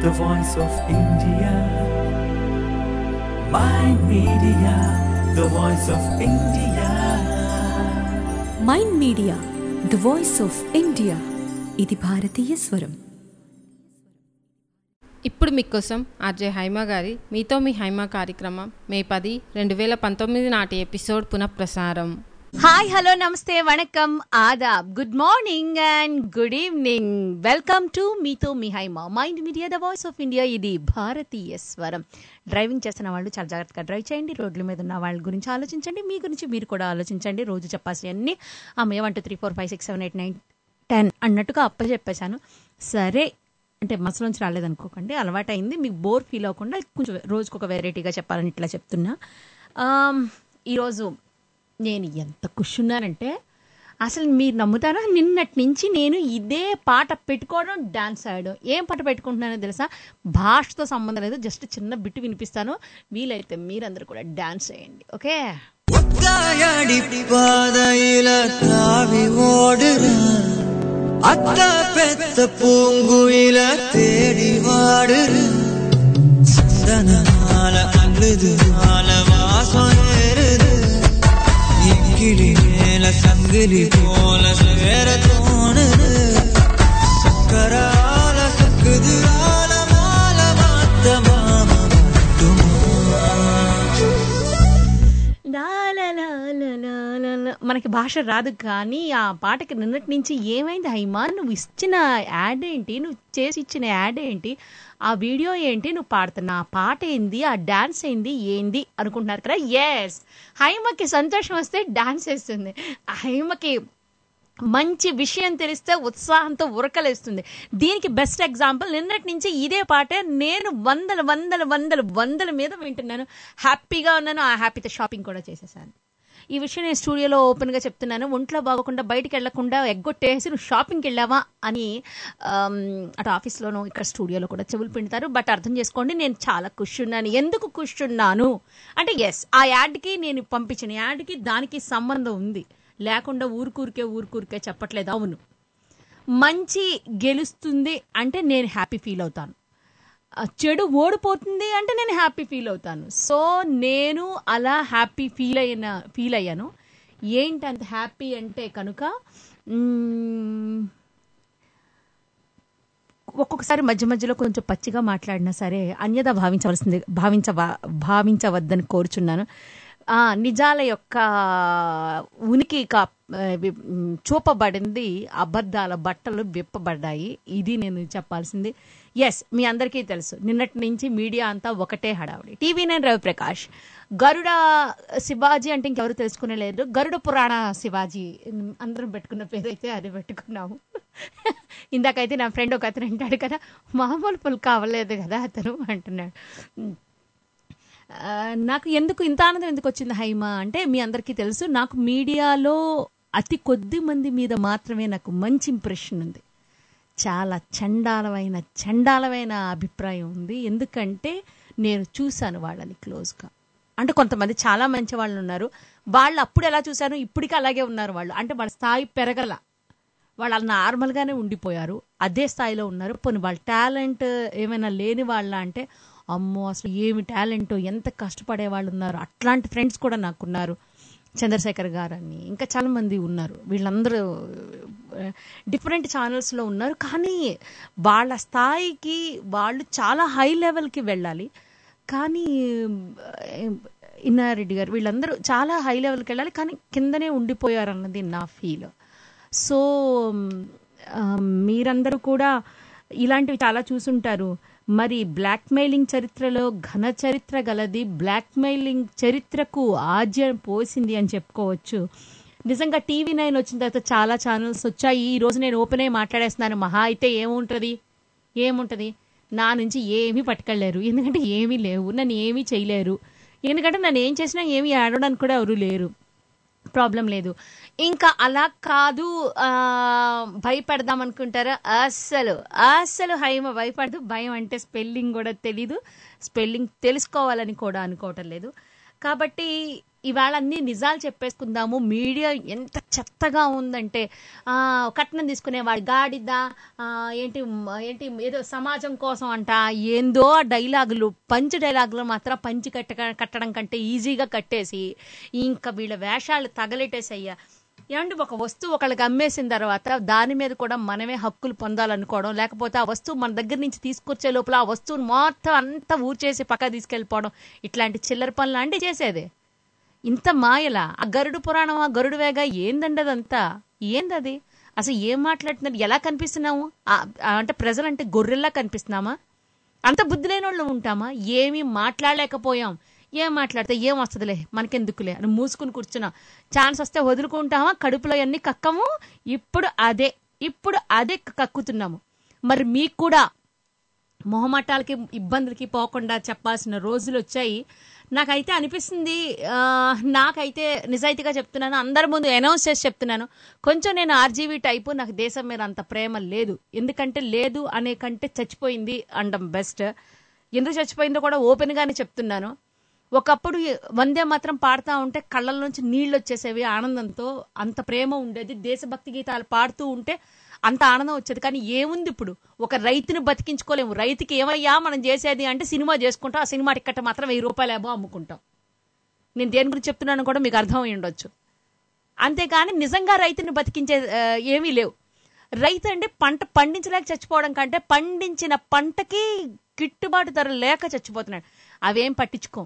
the voice of India. My media, the voice of India. Mind media the voice of India ఇది భారతీయ స్వరం ఇప్పుడు మీకోసం RJ Haima గారి మీతో మీ హైమా కార్యక్రమం మే పది రెండు వేల పంతొమ్మిది నాటి ఎపిసోడ్ పునఃప్రసారం హాయ్ హలో నమస్తే వణకం ఆదాబ్ good morning and good evening welcome to మీతో మీ Haima mind media the voice of India ఇది భారతీయ స్వరం డ్రైవింగ్ చేస్తున్న వాళ్ళు చాలా జాగ్రత్తగా డ్రైవ్ చేయండి రోడ్ల మీద ఉన్న వాళ్ళ గురించి ఆలోచించండి మీ గురించి మీరు కూడా ఆలోచించండి రోజు చెప్పాల్సినవన్నీ అమ్మయ్య one two three four five six seven eight nine ten అన్నట్టుగా అప్ప చెప్పేశాను సరే అంటే మనసులోంచి రాలేదనుకోకండి అలవాటైంది మీకు బోర్ ఫీల్ అవ్వకుండా కొంచెం రోజుకు ఒక వెరైటీగా చెప్పాలని ఇట్లా చెప్తున్నా ఆమ్, ఈరోజు నేను ఎంత కుషున్నానంటే అసలు మీరు నమ్ముతారా నిన్నటి నుంచి నేను ఇదే పాట పెట్టుకోవడం డాన్స్ ఆడడం ఏం పాట పెట్టుకుంటున్నానో తెలుసా భాషతో సంబంధం లేదు జస్ట్ చిన్న బిట్టు వినిపిస్తాను వీలైతే మీరందరూ కూడా డాన్స్ చేయండి ఓకే ஒத்தாயடி பாதையில தாவி ஓடுற அத்த பெத்த பூங்குயில தேடி வாடுற சந்தனால அழுது மால வாசம் ஏறுது எங்கிலி மேல சங்கிலி போல சேர தோணுது சக்கரால சக்குது ஆல மால மாத்த மாம மட்டுமா లా లా లా లా లా లా లా. మనకి భాష రాదు కానీ ఆ పాటకి నిన్నటి నుంచి ఏమైంది హైమా నువ్వు ఇచ్చిన యాడ్ ఏంటి నువ్వు చేసి ఇచ్చిన యాడ్ ఏంటి ఆ వీడియో ఏంటి నువ్వు పాడుతున్న ఆ పాట ఏంది ఆ డాన్స్ ఏంది ఏంది అనుకుంటున్నారు కదా ఎస్ హైమకి సంతోషం వస్తే డాన్స్ వేస్తుంది హైమకి మంచి విషయం తెలిస్తే ఉత్సాహంతో ఉరకలేస్తుంది దీనికి బెస్ట్ ఎగ్జాంపుల్ నిన్నటి నుంచి ఇదే పాట నేను వందల వందల వందల వందల మీద వింటున్నాను హ్యాపీగా ఉన్నాను ఆ హ్యాపీతో షాపింగ్ కూడా చేసేసాను ఈ విషయం నేను స్టూడియోలో ఓపెన్గా చెప్తున్నాను ఒంట్లో బాగోకుండా బయటికి వెళ్లకుండా ఎగ్గొట్టేసి నువ్వు షాపింగ్కి వెళ్ళావా అని ఆమ్, అటు ఆఫీస్లోనూ ఇక్కడ స్టూడియోలో కూడా చెవులు పిండుతారు బట్ అర్థం చేసుకోండి నేను చాలా కుషున్నాను ఎందుకు కుషున్నాను అంటే ఎస్ ఆ యాడ్కి నేను పంపించిన యాడ్కి దానికి సంబంధం ఉంది లేకుండా ఊరుకూరికే ఊరుకూరికే చెప్పట్లేదు అవును మంచి గెలుస్తుంది అంటే నేను హ్యాపీ ఫీల్ అవుతాను ఆ చెడు ఓడిపోతుంది అంటే నేను హ్యాపీ ఫీల్ అవుతాను సో నేను అలా హ్యాపీ ఫీల్ అయిన ఫీల్ అయ్యాను ఏంటి అంత హ్యాపీ అంటే కనుక మ్మ్, ఒక్కొక్కసారి మధ్య మధ్యలో కొంచెం పచ్చిగా మాట్లాడినా సరే అన్యదా భావించవలసింది భావించ భావించవద్దని కోరుచున్నాను ఆ, నిజాల యొక్క ఉనికి కా- ఆ, వి- మ్, చూపబడింది అబద్ధాల బట్టలు విప్పబడ్డాయి ఇది నేను చెప్పాల్సింది ఎస్ మీ అందరికీ తెలుసు నిన్నటి నుంచి మీడియా అంతా ఒకటే హడావుడి టీవీ నైన్ రవిప్రకాష్ గరుడ శివాజీ అంటే ఇంకెవరు తెలుసుకునే లేదు గరుడ పురాణ శివాజీ అందరం పెట్టుకున్న పేరు అయితే అది పెట్టుకున్నాము ఇందాకైతే నా ఫ్రెండ్ ఒక అతను అంటాడు కదా మామూలు పుల్ కావలేదు కదా అతను అంటున్నాడు ఆ, నాకు ఎందుకు ఇంత ఆనందం ఎందుకు వచ్చింది హైమా అంటే మీ అందరికీ తెలుసు నాకు మీడియాలో అతి కొద్ది మంది మీద మాత్రమే నాకు మంచి ఇంప్రెషన్ ఉంది చాలా చండాలమైన చండాలమైన అభిప్రాయం ఉంది ఎందుకంటే నేను చూశాను వాళ్ళని క్లోజ్గా అంటే కొంతమంది చాలా మంచి వాళ్ళు ఉన్నారు వాళ్ళు అప్పుడు ఎలా చూశాను ఇప్పటికీ అలాగే ఉన్నారు వాళ్ళు అంటే వాళ్ళ స్థాయి పెరగల వాళ్ళు అలా నార్మల్గానే ఉండిపోయారు అదే స్థాయిలో ఉన్నారు పోనీ వాళ్ళ టాలెంట్ ఏమైనా లేని వాళ్ళ అంటే అమ్మో అసలు ఏమి టాలెంట్ ఎంత కష్టపడే వాళ్ళు ఉన్నారు అట్లాంటి ఫ్రెండ్స్ కూడా నాకున్నారు చంద్రశేఖర్ గారు అని ఇంకా చాలా మంది ఉన్నారు వీళ్ళందరూ డిఫరెంట్ ఛానల్స్లో ఉన్నారు కానీ వాళ్ళ స్థాయికి వాళ్ళు చాలా హై లెవెల్కి వెళ్ళాలి కానీ ఇన్నారెడ్డి గారు వీళ్ళందరూ చాలా హై లెవెల్కి వెళ్ళాలి కానీ కిందనే ఉండిపోయారు అన్నది నా ఫీల్ సో ఆ, మీరందరూ కూడా ఇలాంటివి చాలా చూసుంటారు మరి బ్లాక్మెయిలింగ్ చరిత్రలో ఘన చరిత్ర గలది బ్లాక్మెయిలింగ్ చరిత్రకు ఆజ్యం పోసింది అని చెప్పుకోవచ్చు నిజంగా టీవీ నైన్ వచ్చిన తర్వాత చాలా ఛానల్స్ వచ్చాయి ఈ రోజు నేను ఓపెన్ అయ్యి మాట్లాడేస్తున్నాను మహా అయితే ఏముంటుంది ఏముంటుంది నా నుంచి ఏమీ పట్టుకెళ్ళలేరు ఎందుకంటే ఏమీ లేవు నన్ను ఏమీ చేయలేరు ఎందుకంటే నన్ను ఏం చేసినా ఏమీ ఆడడానికి కూడా ఎవరు లేరు ప్రాబ్లం లేదు ఇంకా అలా కాదు ఆ, భయపెడదాం అనుకుంటారా అస్సలు అస్సలు హైమ భయపడదు భయం అంటే స్పెల్లింగ్ కూడా తెలీదు స్పెల్లింగ్ తెలుసుకోవాలని కూడా అనుకోవటం లేదు కాబట్టి ఇవాళ అన్ని నిజాలు చెప్పేసుకుందాము మీడియా ఎంత చెత్తగా ఉందంటే ఆ, కట్నం తీసుకునేవాడు గాడిద ఆ, ఏంటి మ- ఏంటి ఏదో సమాజం కోసం అంట ఏందో ఆ డైలాగులు పంచ్ డైలాగులు మాత్రం పంచి కట్ట కట్టడం కంటే ఈజీగా కట్టేసి ఇంకా వీళ్ళ వేషాలు తగలెట్టేసయ్యా ఏమంటే ఒక వస్తువు ఒకళ్ళకి అమ్మేసిన తర్వాత దాని మీద కూడా మనమే హక్కులు పొందాలనుకోవడం లేకపోతే ఆ వస్తువు మన దగ్గర నుంచి తీసుకొచ్చే లోపల ఆ వస్తువును మొత్తం అంతా ఊర్చేసి పక్క తీసుకెళ్ళిపోవడం ఇట్లాంటి చిల్లర పనులు అంటే చేసేది ఇంత మాయలా ఆ గరుడు పురాణం ఆ గరుడు వేగ ఏందండి అదంతా ఏందది అసలు ఏం మాట్లాడుతున్నారు ఎలా కనిపిస్తున్నాము ఆ- ఆ అంటే ప్రజలంటే గొర్రెల్లా కనిపిస్తున్నామా అంత బుద్ధి లేని వాళ్ళు ఉంటామా ఏమీ మాట్లాడలేకపోయాం ఏం మాట్లాడితే ఏం వస్తుందిలే మనకెందుకులే అని మూసుకుని కూర్చున్నాం ఛాన్స్ వస్తే వదులుకుంటామా కడుపులో అన్ని కక్కము ఇప్పుడు అదే ఇప్పుడు అదే కక్కుతున్నాము మరి మీకు కూడా మొహమాటాలకి ఇబ్బందులకి పోకుండా చెప్పాల్సిన రోజులు వచ్చాయి నాకైతే అనిపిస్తుంది ఆ, నాకైతే నిజాయితీగా చెప్తున్నాను అందరి ముందు అనౌన్స్ చేసి చెప్తున్నాను కొంచెం నేను ఆర్జీవీ టైపు నాకు దేశం మీద అంత ప్రేమ లేదు ఎందుకంటే లేదు అనే కంటే చచ్చిపోయింది అండం బెస్ట్ ఎందుకు చచ్చిపోయిందో కూడా ఓపెన్ గానే చెప్తున్నాను ఒకప్పుడు వందే మాత్రం పాడుతూ ఉంటే కళ్ళల నుంచి నీళ్ళు వచ్చేసేవి ఆనందంతో అంత ప్రేమ ఉండేది దేశభక్తి గీతాలు పాడుతూ ఉంటే అంత ఆనందం వచ్చేది కానీ ఏముంది ఇప్పుడు ఒక రైతుని బతికించుకోలేము రైతుకి ఏమయ్యా మనం చేసేది అంటే సినిమా చేసుకుంటాం ఆ సినిమా టికెట్ మాత్రం వెయ్యి రూపాయలు ఏమో అమ్ముకుంటాం నేను దేని గురించి చెప్తున్నాను కూడా మీకు అర్థం అయి ఉండొచ్చు అంతేకాని నిజంగా రైతుని బతికించే ఆ, ఏమీ లేవు రైతు అంటే పంట పండించలేక చచ్చిపోవడం కంటే పండించిన పంటకి గిట్టుబాటు ధర లేక చచ్చిపోతున్నాడు అవేం పట్టించుకోం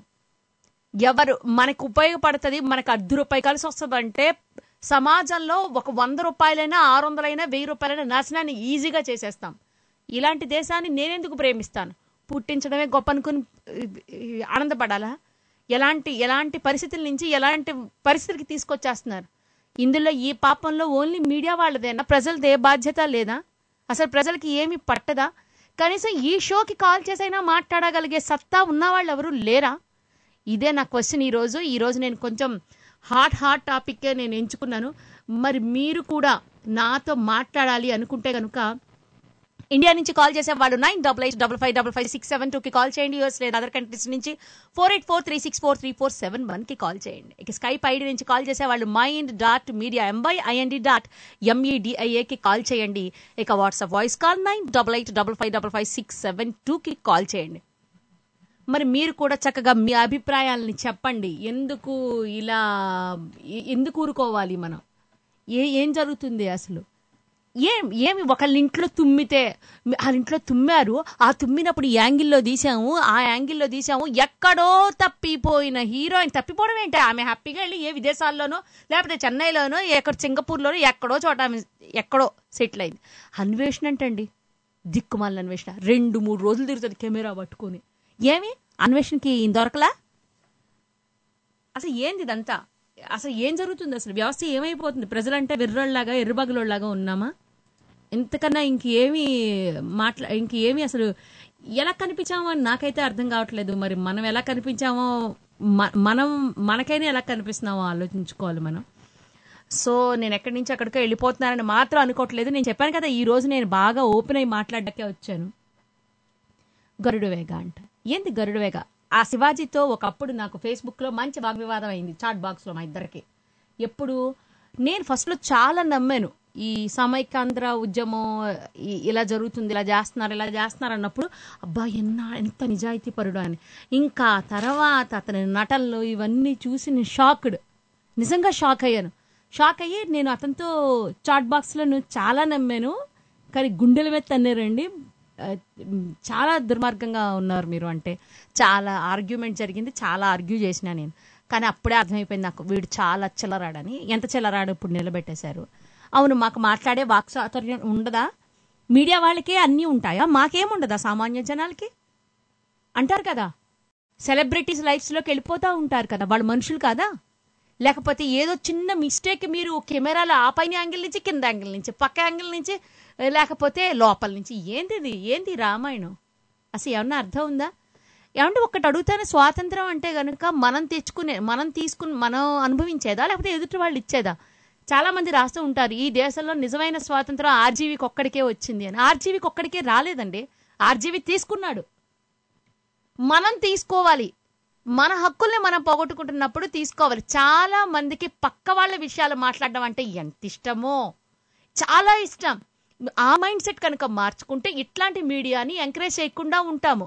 ఎవరు మనకు ఉపయోగపడుతుంది మనకు అర్ధ రూపాయి కలిసి వస్తుంది అంటే సమాజంలో ఒక వంద రూపాయలైనా ఆరు వందలైనా వెయ్యి రూపాయలైనా నాశనాన్ని ఈజీగా చేసేస్తాం ఇలాంటి దేశాన్ని నేనెందుకు ప్రేమిస్తాను పుట్టించడమే గొప్ప అనుకుని ఈ, ఆనందపడాలా ఎలాంటి ఎలాంటి పరిస్థితుల నుంచి ఎలాంటి పరిస్థితికి తీసుకొచ్చేస్తున్నారు ఇందులో ఈ పాపంలో ఓన్లీ మీడియా వాళ్ళదేనా ప్రజలది ఏ బాధ్యత లేదా అసలు ప్రజలకి ఏమి పట్టదా కనీసం ఈ షోకి కాల్ చేసైనా మాట్లాడగలిగే సత్తా ఉన్నవాళ్ళు ఎవరు లేరా ఇదే నా క్వశ్చన్ ఈ రోజు ఈ రోజు నేను కొంచెం హాట్ హాట్ టాపిక్ నేను ఎంచుకున్నాను మరి మీరు కూడా నాతో మాట్లాడాలి అనుకుంటే కనుక ఇండియా నుంచి కాల్ చేసే వాళ్ళు nine double eight double five double five six seven టూకి కాల్ చేయండి యూఎస్ లేదా అదర్ కంట్రీస్ నుంచి four eight four three six four three four seven వన్కి కాల్ చేయండి ఇక స్కైప్ ఐడి నుంచి కాల్ చేసే వాళ్ళు mind dot media M Y I N D dot ఎంఈడిఐఏకి కాల్ చేయండి ఇక WhatsApp voice call nine double eight double five double five six seven టూకి కాల్ చేయండి మరి మీరు కూడా చక్కగా మీ అభిప్రాయాలని చెప్పండి ఎందుకు ఇలా ఎ- ఎందుకు ఊరుకోవాలి మనం ఏ ఏం జరుగుతుంది అసలు ఏం ఏమి ఒకళ్ళ ఇంట్లో తుమ్మితే మీ- వాళ్ళ ఇంట్లో తుమ్మారు ఆ తుమ్మినప్పుడు ఈ యాంగిల్లో తీసాము ఆ యాంగిల్లో తీసాము ఎక్కడో తప్పిపోయిన హీరోయిన్ తప్పిపోవడం ఏంటి ఆమె హ్యాపీగా వెళ్ళి ఏ విదేశాల్లోనో లేకపోతే చెన్నైలోనో ఎక్కడ సింగపూర్లోనో ఎక్కడో చోట ఆమె ఎక్కడో సెటిల్ అయింది అన్వేషణ అంటండి దిక్కుమాలిన అన్వేషణ రెండు మూడు రోజులు తిరుగుతుంది కెమెరా పట్టుకొని ఏమి అన్వేషణకి దొరకలా అసలు ఏంది ఇదంతా అసలు ఏం జరుగుతుంది అసలు వ్యవస్థ ఏమైపోతుంది ప్రజలంటే విర్రోళ్ళలాగా ఎర్రబగలోళ్ళలాగా ఉన్నామా ఇంతకన్నా ఇంకేమి మాట్లా ఇంకేమి అసలు ఎలా కనిపించామో అని నాకైతే అర్థం కావట్లేదు మరి మనం ఎలా కనిపించామో మ- మనం మనకైనా ఎలా కనిపిస్తున్నామో ఆలోచించుకోవాలి మనం సో నేను ఎక్కడి నుంచి అక్కడికో వెళ్ళిపోతున్నానని మాత్రం అనుకోవట్లేదు నేను చెప్పాను కదా ఈ రోజు నేను బాగా ఓపెన్ అయి మాట్లాడడాకే వచ్చాను గరుడు వేగ అంట ఏంది గరుడు వేగ ఆ శివాజీతో ఒకప్పుడు నాకు ఫేస్బుక్లో మంచి వాగ్వివాదం అయింది చాట్ బాక్స్లో మా ఇద్దరికి ఎప్పుడు నేను ఫస్ట్లో చాలా నమ్మాను ఈ సమైకాంధ్ర ఉద్యమం ఈ- ఇలా జరుగుతుంది ఇలా చేస్తున్నారు ఇలా చేస్తున్నారు అన్నప్పుడు అబ్బా ఎన్న ఎంత నిజాయితీ పరుడు అని ఇంకా తర్వాత అతని నటనలు ఇవన్నీ చూసి నేను షాక్డ్ నిజంగా షాక్ అయ్యాను షాక్ అయ్యి నేను అతనితో చాట్ బాక్స్లో నువ్వు చాలా నమ్మాను కానీ గుండెల మీద తన్నారండి ఆ, మ్, చాలా దుర్మార్గంగా ఉన్నారు మీరు అంటే చాలా ఆర్గ్యుమెంట్ జరిగింది చాలా ఆర్గ్యూ చేసిన నేను కానీ అప్పుడే అర్థమైపోయింది నాకు వీడు చాలా చిల్లరాడని ఎంత చిల్లరాడు ఇప్పుడు నిలబెట్టేశారు అవును మాకు మాట్లాడే వాక్ స్వాతంత్ర్యం ఉండదా మీడియా వాళ్ళకే అన్నీ ఉంటాయా మాకేముండదా సామాన్య జనాలకి అంటారు కదా సెలబ్రిటీస్ లైఫ్స్లోకి వెళ్ళిపోతూ ఉంటారు కదా వాళ్ళు మనుషులు కాదా లేకపోతే ఏదో చిన్న మిస్టేక్ మీరు కెమెరాలో ఆ పైన యాంగిల్ నుంచి కింద యాంగిల్ నుంచి పక్క యాంగిల్ నుంచి లేకపోతే లోపల నుంచి ఏంది ఇది ఏంది ఈ రామాయణం అసలు ఏమన్నా అర్థం ఉందా ఏమంటే ఒకటి అడుగుతానే స్వాతంత్రం అంటే గనుక మనం తెచ్చుకునే మనం తీసుకుని మనం అనుభవించేదా లేకపోతే ఎదుటి వాళ్ళు ఇచ్చేదా చాలా మంది రాస్తూ ఉంటారు ఈ దేశంలో నిజమైన స్వాతంత్రం ఆర్జీవీకి ఒక్కడికే వచ్చింది అని ఆర్జీవీకి ఒక్కడికే రాలేదండి ఆర్జీవీ తీసుకున్నాడు మనం తీసుకోవాలి మన హక్కుల్ని మనం పోగొట్టుకుంటున్నప్పుడు తీసుకోవాలి చాలా మందికి పక్క వాళ్ళ విషయాలు మాట్లాడడం అంటే ఎంత ఇష్టమో చాలా ఇష్టం ఆ మైండ్ సెట్ కనుక మార్చుకుంటే ఇట్లాంటి మీడియాని ఎంకరేజ్ చేయకుండా ఉంటాము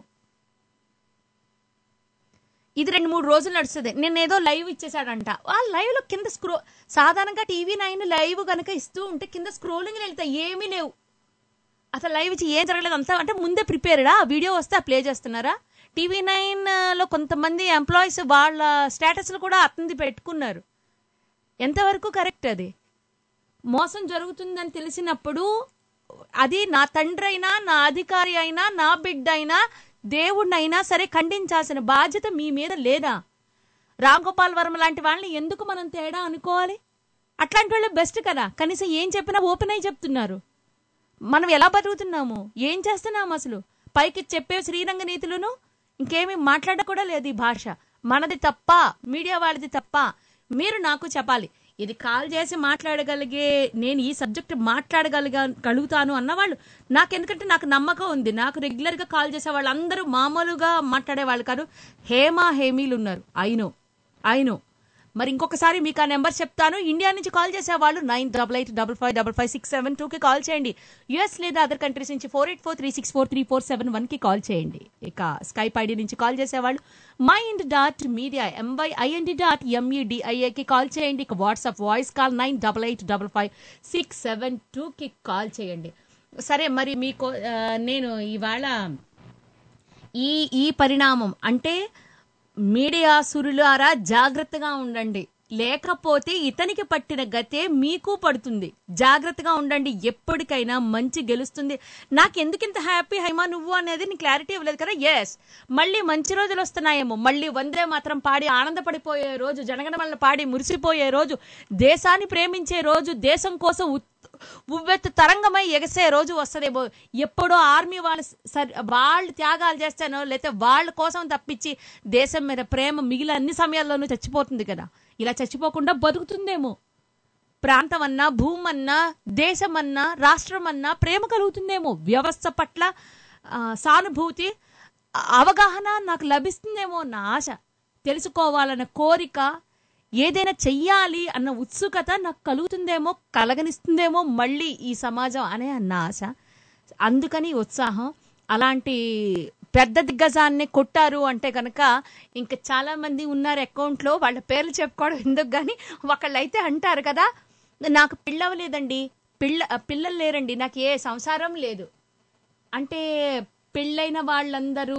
ఇది రెండు మూడు రోజులు నడుస్తుంది నేను ఏదో లైవ్ ఇచ్చేసాడంట ఆ లైవ్ లో కింద స్క్రో సాధారణంగా టీవీ నైన్ లైవ్ కనుక ఇస్తూ ఉంటే కింద స్క్రోలింగ్ వెళ్తాయి ఏమీ లేవు అసలు లైవ్ ఇచ్చి ఏం జరగలేదు అంతా అంటే ముందే ప్రిపేర్డా ఆ వీడియో వస్తే ప్లే చేస్తున్నారా టీవీ నైన్ లో కొంతమంది ఎంప్లాయీస్ వాళ్ళ స్టేటస్లు కూడా అతనిది పెట్టుకున్నారు ఎంతవరకు కరెక్ట్ అది మోసం జరుగుతుందని తెలిసినప్పుడు అది నా తండ్రి అయినా నా అధికారి అయినా నా బిడ్డ అయినా దేవుడినైనా సరే ఖండించాల్సిన బాధ్యత మీ మీద లేదా రామ్ గోపాల్ వర్మ లాంటి వాళ్ళని ఎందుకు మనం తేడా అనుకోవాలి అట్లాంటి వాళ్ళు బెస్ట్ కదా కనీసం ఏం చెప్పినా ఓపెన్ అయి చెప్తున్నారు మనం ఎలా బతుకుతున్నాము ఏం చేస్తున్నాము అసలు పైకి చెప్పే శ్రీరంగ నీతులను ఇంకేమీ మాట్లాడ కూడా లేదు ఈ భాష మనది తప్ప మీడియా వాళ్ళది తప్ప మీరు నాకు చెప్పాలి ఇది కాల్ చేసి మాట్లాడగలిగే నేను ఈ సబ్జెక్ట్ మాట్లాడగలిగా గలుగుతాను అన్నవాళ్ళు నాకు ఎందుకంటే నాకు నమ్మకం ఉంది నాకు రెగ్యులర్ గా కాల్ చేసే వాళ్ళు అందరూ మామూలుగా మాట్లాడే వాళ్ళు కాదు హేమా హేమీలు ఉన్నారు అయినో అయినో మరి ఇంకొకసారి మీకు ఆ నెంబర్ చెప్తాను ఇండియా నుంచి కాల్ చేసే వాళ్ళు nine double eight double five double five six seven టూకి కాల్ చేయండి యుఎస్ లేదా అదర్ కంట్రీస్ నుంచి four eight four three six four three four seven వన్కి కాల్ చేయండి ఇక స్కైప్ ఐడి నుంచి కాల్ చేసేవాళ్ళు mind dot media M Y I N D dot ఎంఈడిఐఏకి కాల్ చేయండి ఇక WhatsApp voice call nine double eight double five six seven టూకి కాల్ చేయండి సరే మరి మీకు ఆ, నేను ఇవాళ ఈ ఈ పరిణామం అంటే మీడియా సురులారా జాగ్రత్తగా ఉండండి లేకపోతే ఇతనికి పట్టిన గతే మీకు పడుతుంది జాగ్రత్తగా ఉండండి ఎప్పటికైనా మంచి గెలుస్తుంది నాకు ఎందుకు ఇంత హ్యాపీ హైమా నువ్వు అనేది నీ క్లారిటీ ఇవ్వలేదు కదా ఎస్ మళ్ళీ మంచి రోజులు వస్తున్నాయేమో మళ్ళీ వందే మాత్రం పాడి ఆనందపడిపోయే రోజు జనగణమల్ల పాడి మురిసిపోయే రోజు దేశాన్ని ప్రేమించే రోజు దేశం కోసం ఉత్- ఉవ్వెత్తు తరంగమై ఎగసే రోజు వస్తుందేమో ఎప్పుడో ఆర్మీ వాళ్ళు సరి వాళ్ళు త్యాగాలు చేస్తానో లేకపోతే వాళ్ళ కోసం తప్పించి దేశం మీద ప్రేమ మిగిలిన అన్ని సమయాల్లోనూ చచ్చిపోతుంది కదా ఇలా చచ్చిపోకుండా బతుకుతుందేమో ప్రాంతం అన్నా భూమి అన్నా దేశం అన్నా రాష్ట్రం అన్నా ప్రేమ కలుగుతుందేమో వ్యవస్థ పట్ల ఆ, సానుభూతి ఆ, అవగాహన నాకు లభిస్తుందేమో నా ఆశ తెలుసుకోవాలన్న కోరిక ఏదైనా చెయ్యాలి అన్న ఉత్సుకత నాకు కలుగుతుందేమో కలగనిస్తుందేమో మళ్ళీ ఈ సమాజం అనే అన్న ఆశ అందుకని ఉత్సాహం అలాంటి పెద్ద దిగ్గజాన్ని కొట్టారు అంటే కనుక ఇంకా చాలా మంది ఉన్నారు అకౌంట్లో వాళ్ళ పేర్లు చెప్పుకోవడం ఎందుకు కానీ ఒకళ్ళైతే అంటారు కదా నాకు పిల్లవలేదండి పిల్ల పిల్లలు లేరండి నాకు ఏ సంసారం లేదు అంటే పెళ్ళైన వాళ్ళందరూ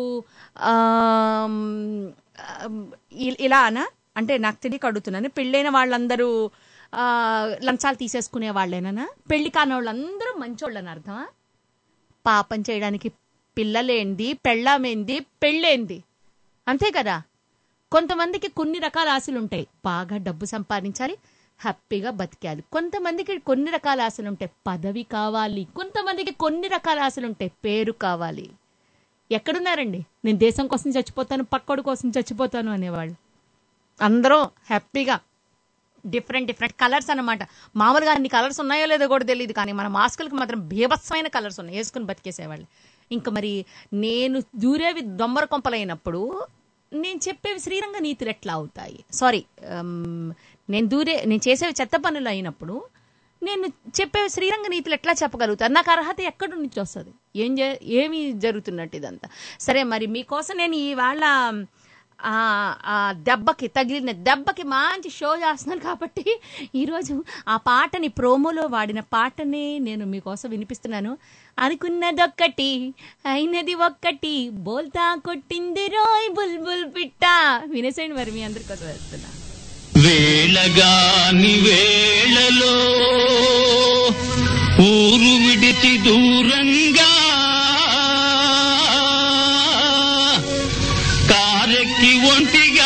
ఆమ్, ఆమ్, ఇ- ఇలానా అంటే నాకు తెలియక అడుగుతున్నాను పెళ్ళైన వాళ్ళందరూ ఆ, లంచాలు తీసేసుకునే వాళ్ళేనా పెళ్లి కాని వాళ్ళందరూ మంచోళ్ళని అర్థమా పాపం చేయడానికి పిల్లలేంది పెళ్ళామేంది పెళ్ళేంది అంతే కదా కొంతమందికి కొన్ని రకాల ఆశలు ఉంటాయి బాగా డబ్బు సంపాదించాలి హ్యాపీగా బతికాలి కొంతమందికి కొన్ని రకాల ఆశలు ఉంటాయి పదవి కావాలి కొంతమందికి కొన్ని రకాల ఆశలు ఉంటాయి పేరు కావాలి ఎక్కడున్నారండి నేను దేశం కోసం చచ్చిపోతాను పక్కోడి కోసం చచ్చిపోతాను అనేవాళ్ళు అందరూ హ్యాపీగా డిఫరెంట్ డిఫరెంట్ కలర్స్ అన్నమాట మామూలుగా అన్ని కలర్స్ ఉన్నాయో లేదో కూడా తెలియదు కానీ మన మాస్కులకి మాత్రం బీభత్సమైన కలర్స్ ఉన్నాయి వేసుకుని బతికేసేవాళ్ళు ఇంకా మరి నేను దూరేవి దొమ్మర కొంపలైనప్పుడు నేను చెప్పేవి శ్రీరంగ నీతులు ఎట్లా అవుతాయి సారీ నేను దూరే నేను చేసేవి చెత్త పనులు అయినప్పుడు నేను చెప్పే శ్రీరంగ నీతులు ఎట్లా చెప్పగలుగుతాను నాకు అర్హత ఎక్కడి నుంచి వస్తుంది ఏం చే ఏమి జరుగుతున్నట్టు ఇదంతా సరే మరి మీకోసం నేను ఇవాళ ఆ ఆ దెబ్బకి తగిలిన దెబ్బకి మంచి షో చేస్తున్నాను కాబట్టి ఈరోజు ఆ పాటని ప్రోమోలో వాడిన పాటని నేను మీకోసం వినిపిస్తున్నాను అనుకున్నదొక్కటి అయినది ఒక్కటి బోల్తా కొట్టింది రోయ్ బుల్బుల్ పిట్ట వినేసేయండి మరి మీ అందరి కోసం వేస్తున్నా వేళగాని వేళలో ఊరు విడిచి దూరంగా కారెక్కి ఒంటిగా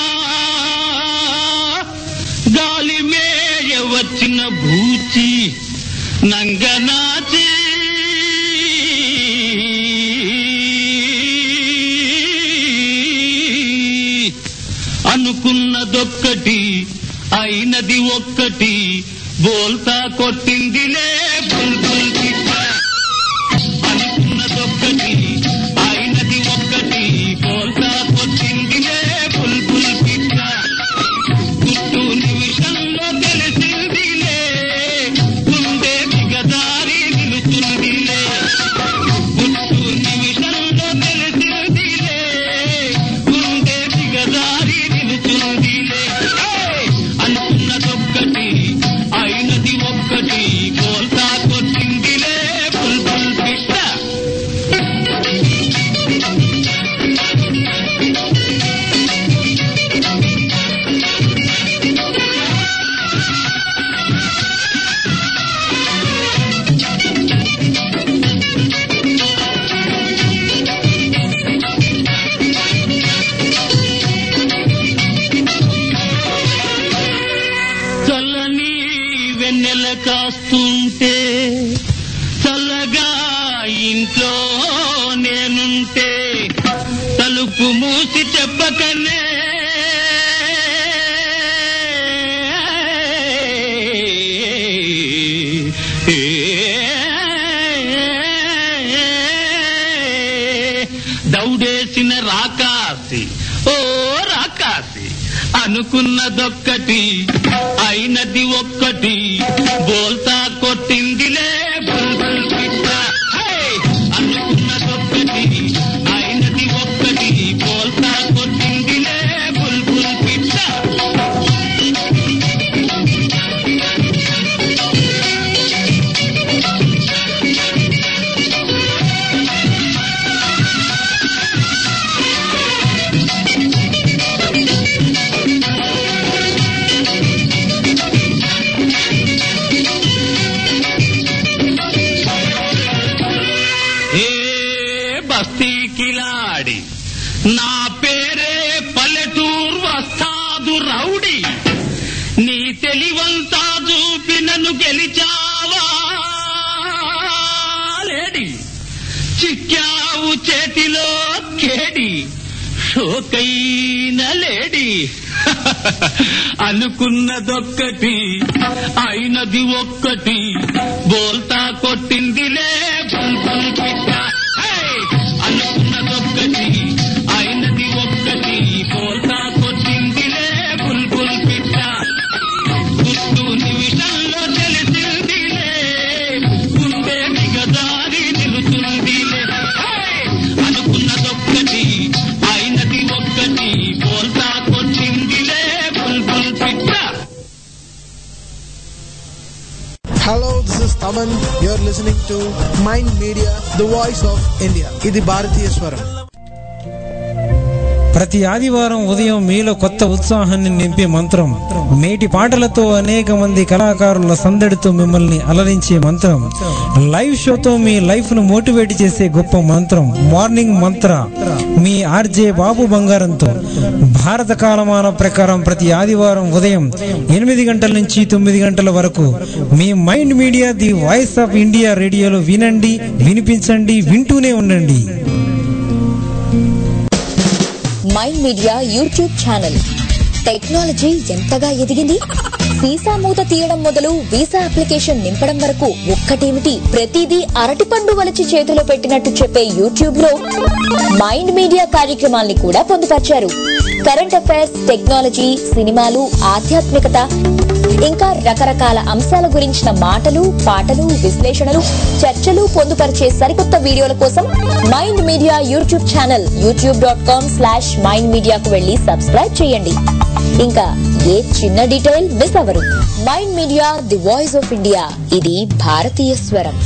గాలి మేయ వచ్చిన భూచి నంగనాచి అనుకున్నదొక్కటి అయినది ఒక్కటి బోల్తా కొట్టిందిలే బుల్బుల్ పిట్ట అనుకున్నదొక్కటి అయినది ఒక్కటి బోల్తా కొట్టిందిలే చూపు మూసి చెప్పకనే దౌడేసిన రాకాసి ఓ రాకాసి అనుకున్నదొక్కటి అయినది ఒక్కటి బోల్తా కొట్టిందిలే బుల్బుల్ పిట్ట హే! అనుకున్నదొక్కటి అయినది ఒక్కటి బోల్తా కొట్టిందిలే బుల్బుల్ పిట్ట ఏ బస్తీ కిలాడి నా పేరే పల్లెటూరు వస్తాదు రౌడి నీ తెలివంతా చూపి నన్ను గెలిచావా లేడి చిక్కావు చేతిలో కేడి షోకైన లేడి అనుకున్నదొక్కటి అయినది ఒక్కటి బోల్తా కొట్టిందిలే బుల్బుల్ పిట్ట హే! అనుకున్నదొక్కటి అయినది ఒక్కటి బోల్తా కొట్టిందిలే బుల్బుల్ పిట్ట గుర్తు నిమిషంలో తెలిసిందిలే గుండె మిగదారి నిలుతుందిలే హే! అనుకున్నదొక్కటి అయినది ఒక్కటి బోల్తా కొట్టిందిలే బుల్బుల్ పిట్ట Hello, this is Taman. You're listening to Mind Media, the voice of India. ఇది భారతీయ స్వరం ప్రతి ఆదివారం ఉదయం మీలో కొత్త ఉత్సాహాన్ని నింపే మంత్రం మేటి పాటలతో అనేక మంది కళాకారుల సందడితో మిమ్మల్ని అలరించే మంత్రం లైవ్ షోతో మీ లైఫ్ ను మోటివేట్ చేసే గొప్ప మంత్రం మార్నింగ్ మంత్ర మీ ఆర్జే బాబు బంగారంతో భారత కాలమాన ప్రకారం ప్రతి ఆదివారం ఉదయం ఎనిమిది గంటల నుంచి తొమ్మిది గంటల వరకు మీ mind media the voice of India రేడియోలో వినండి వినిపించండి వింటూనే ఉండండి mind media YouTube channel technology ఎంతగా ఎదిగింది వీసా మూత తీయడం మొదలు వీసా అప్లికేషన్ నింపడం వరకు ఒక్కటేమిటి ప్రతిదీ అరటిపండు వలచి చేతిలో పెట్టినట్టు చెప్పే యూట్యూబ్ లో మైండ్ మీడియా కార్యక్రమాల్ని కూడా పొందుపరిచారు కరెంట్ అఫైర్స్ టెక్నాలజీ సినిమాలు ఆధ్యాత్మికత ఇంకా రకరకాల అంశాల గురించిన మాటలు పాటలు విశ్లేషణలు చర్చలు పొందుపరిచే సరికొత్త వీడియోల కోసం mind media YouTube channel YouTube dot com slash mind మీడియాకు వెళ్లి సబ్స్క్రైబ్ చేయండి ఇంకా ఏ చిన్న డీటెయిల్ మిస్ అవ్వరు mind media the voice of India ఇది భారతీయ స్వరం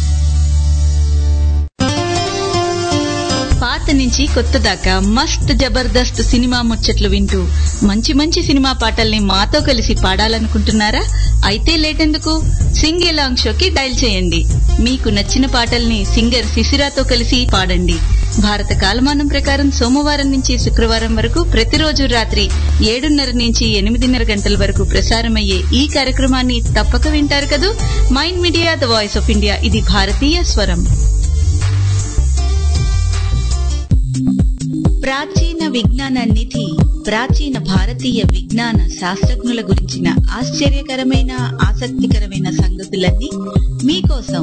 పాత నుంచి కొత్త దాకా మస్త్ జబర్దస్త్ సినిమా ముచ్చట్లు వింటూ మంచి మంచి సినిమా పాటల్ని మాతో కలిసి పాడాలనుకుంటున్నారా అయితే లేటెందుకు సింగ్ ఎలాంగ్ షోకి డయల్ చేయండి మీకు నచ్చిన పాటల్ని సింగర్ శిశిరాతో కలిసి పాడండి భారత కాలమానం ప్రకారం సోమవారం నుంచి శుక్రవారం వరకు ప్రతిరోజు రాత్రి ఏడున్నర నుంచి ఎనిమిదిన్నర గంటల వరకు ప్రసారమయ్యే ఈ కార్యక్రమాన్ని తప్పక వింటారు కదూ mind media the voice of India ఇది భారతీయ స్వరం ప్రాచీన విజ్ఞాన నిధి ప్రాచీన భారతీయ విజ్ఞాన శాస్త్రజ్ఞుల గురించిన ఆశ్చర్యకరమైన ఆసక్తికరమైన సంగతులన్నీ మీకోసం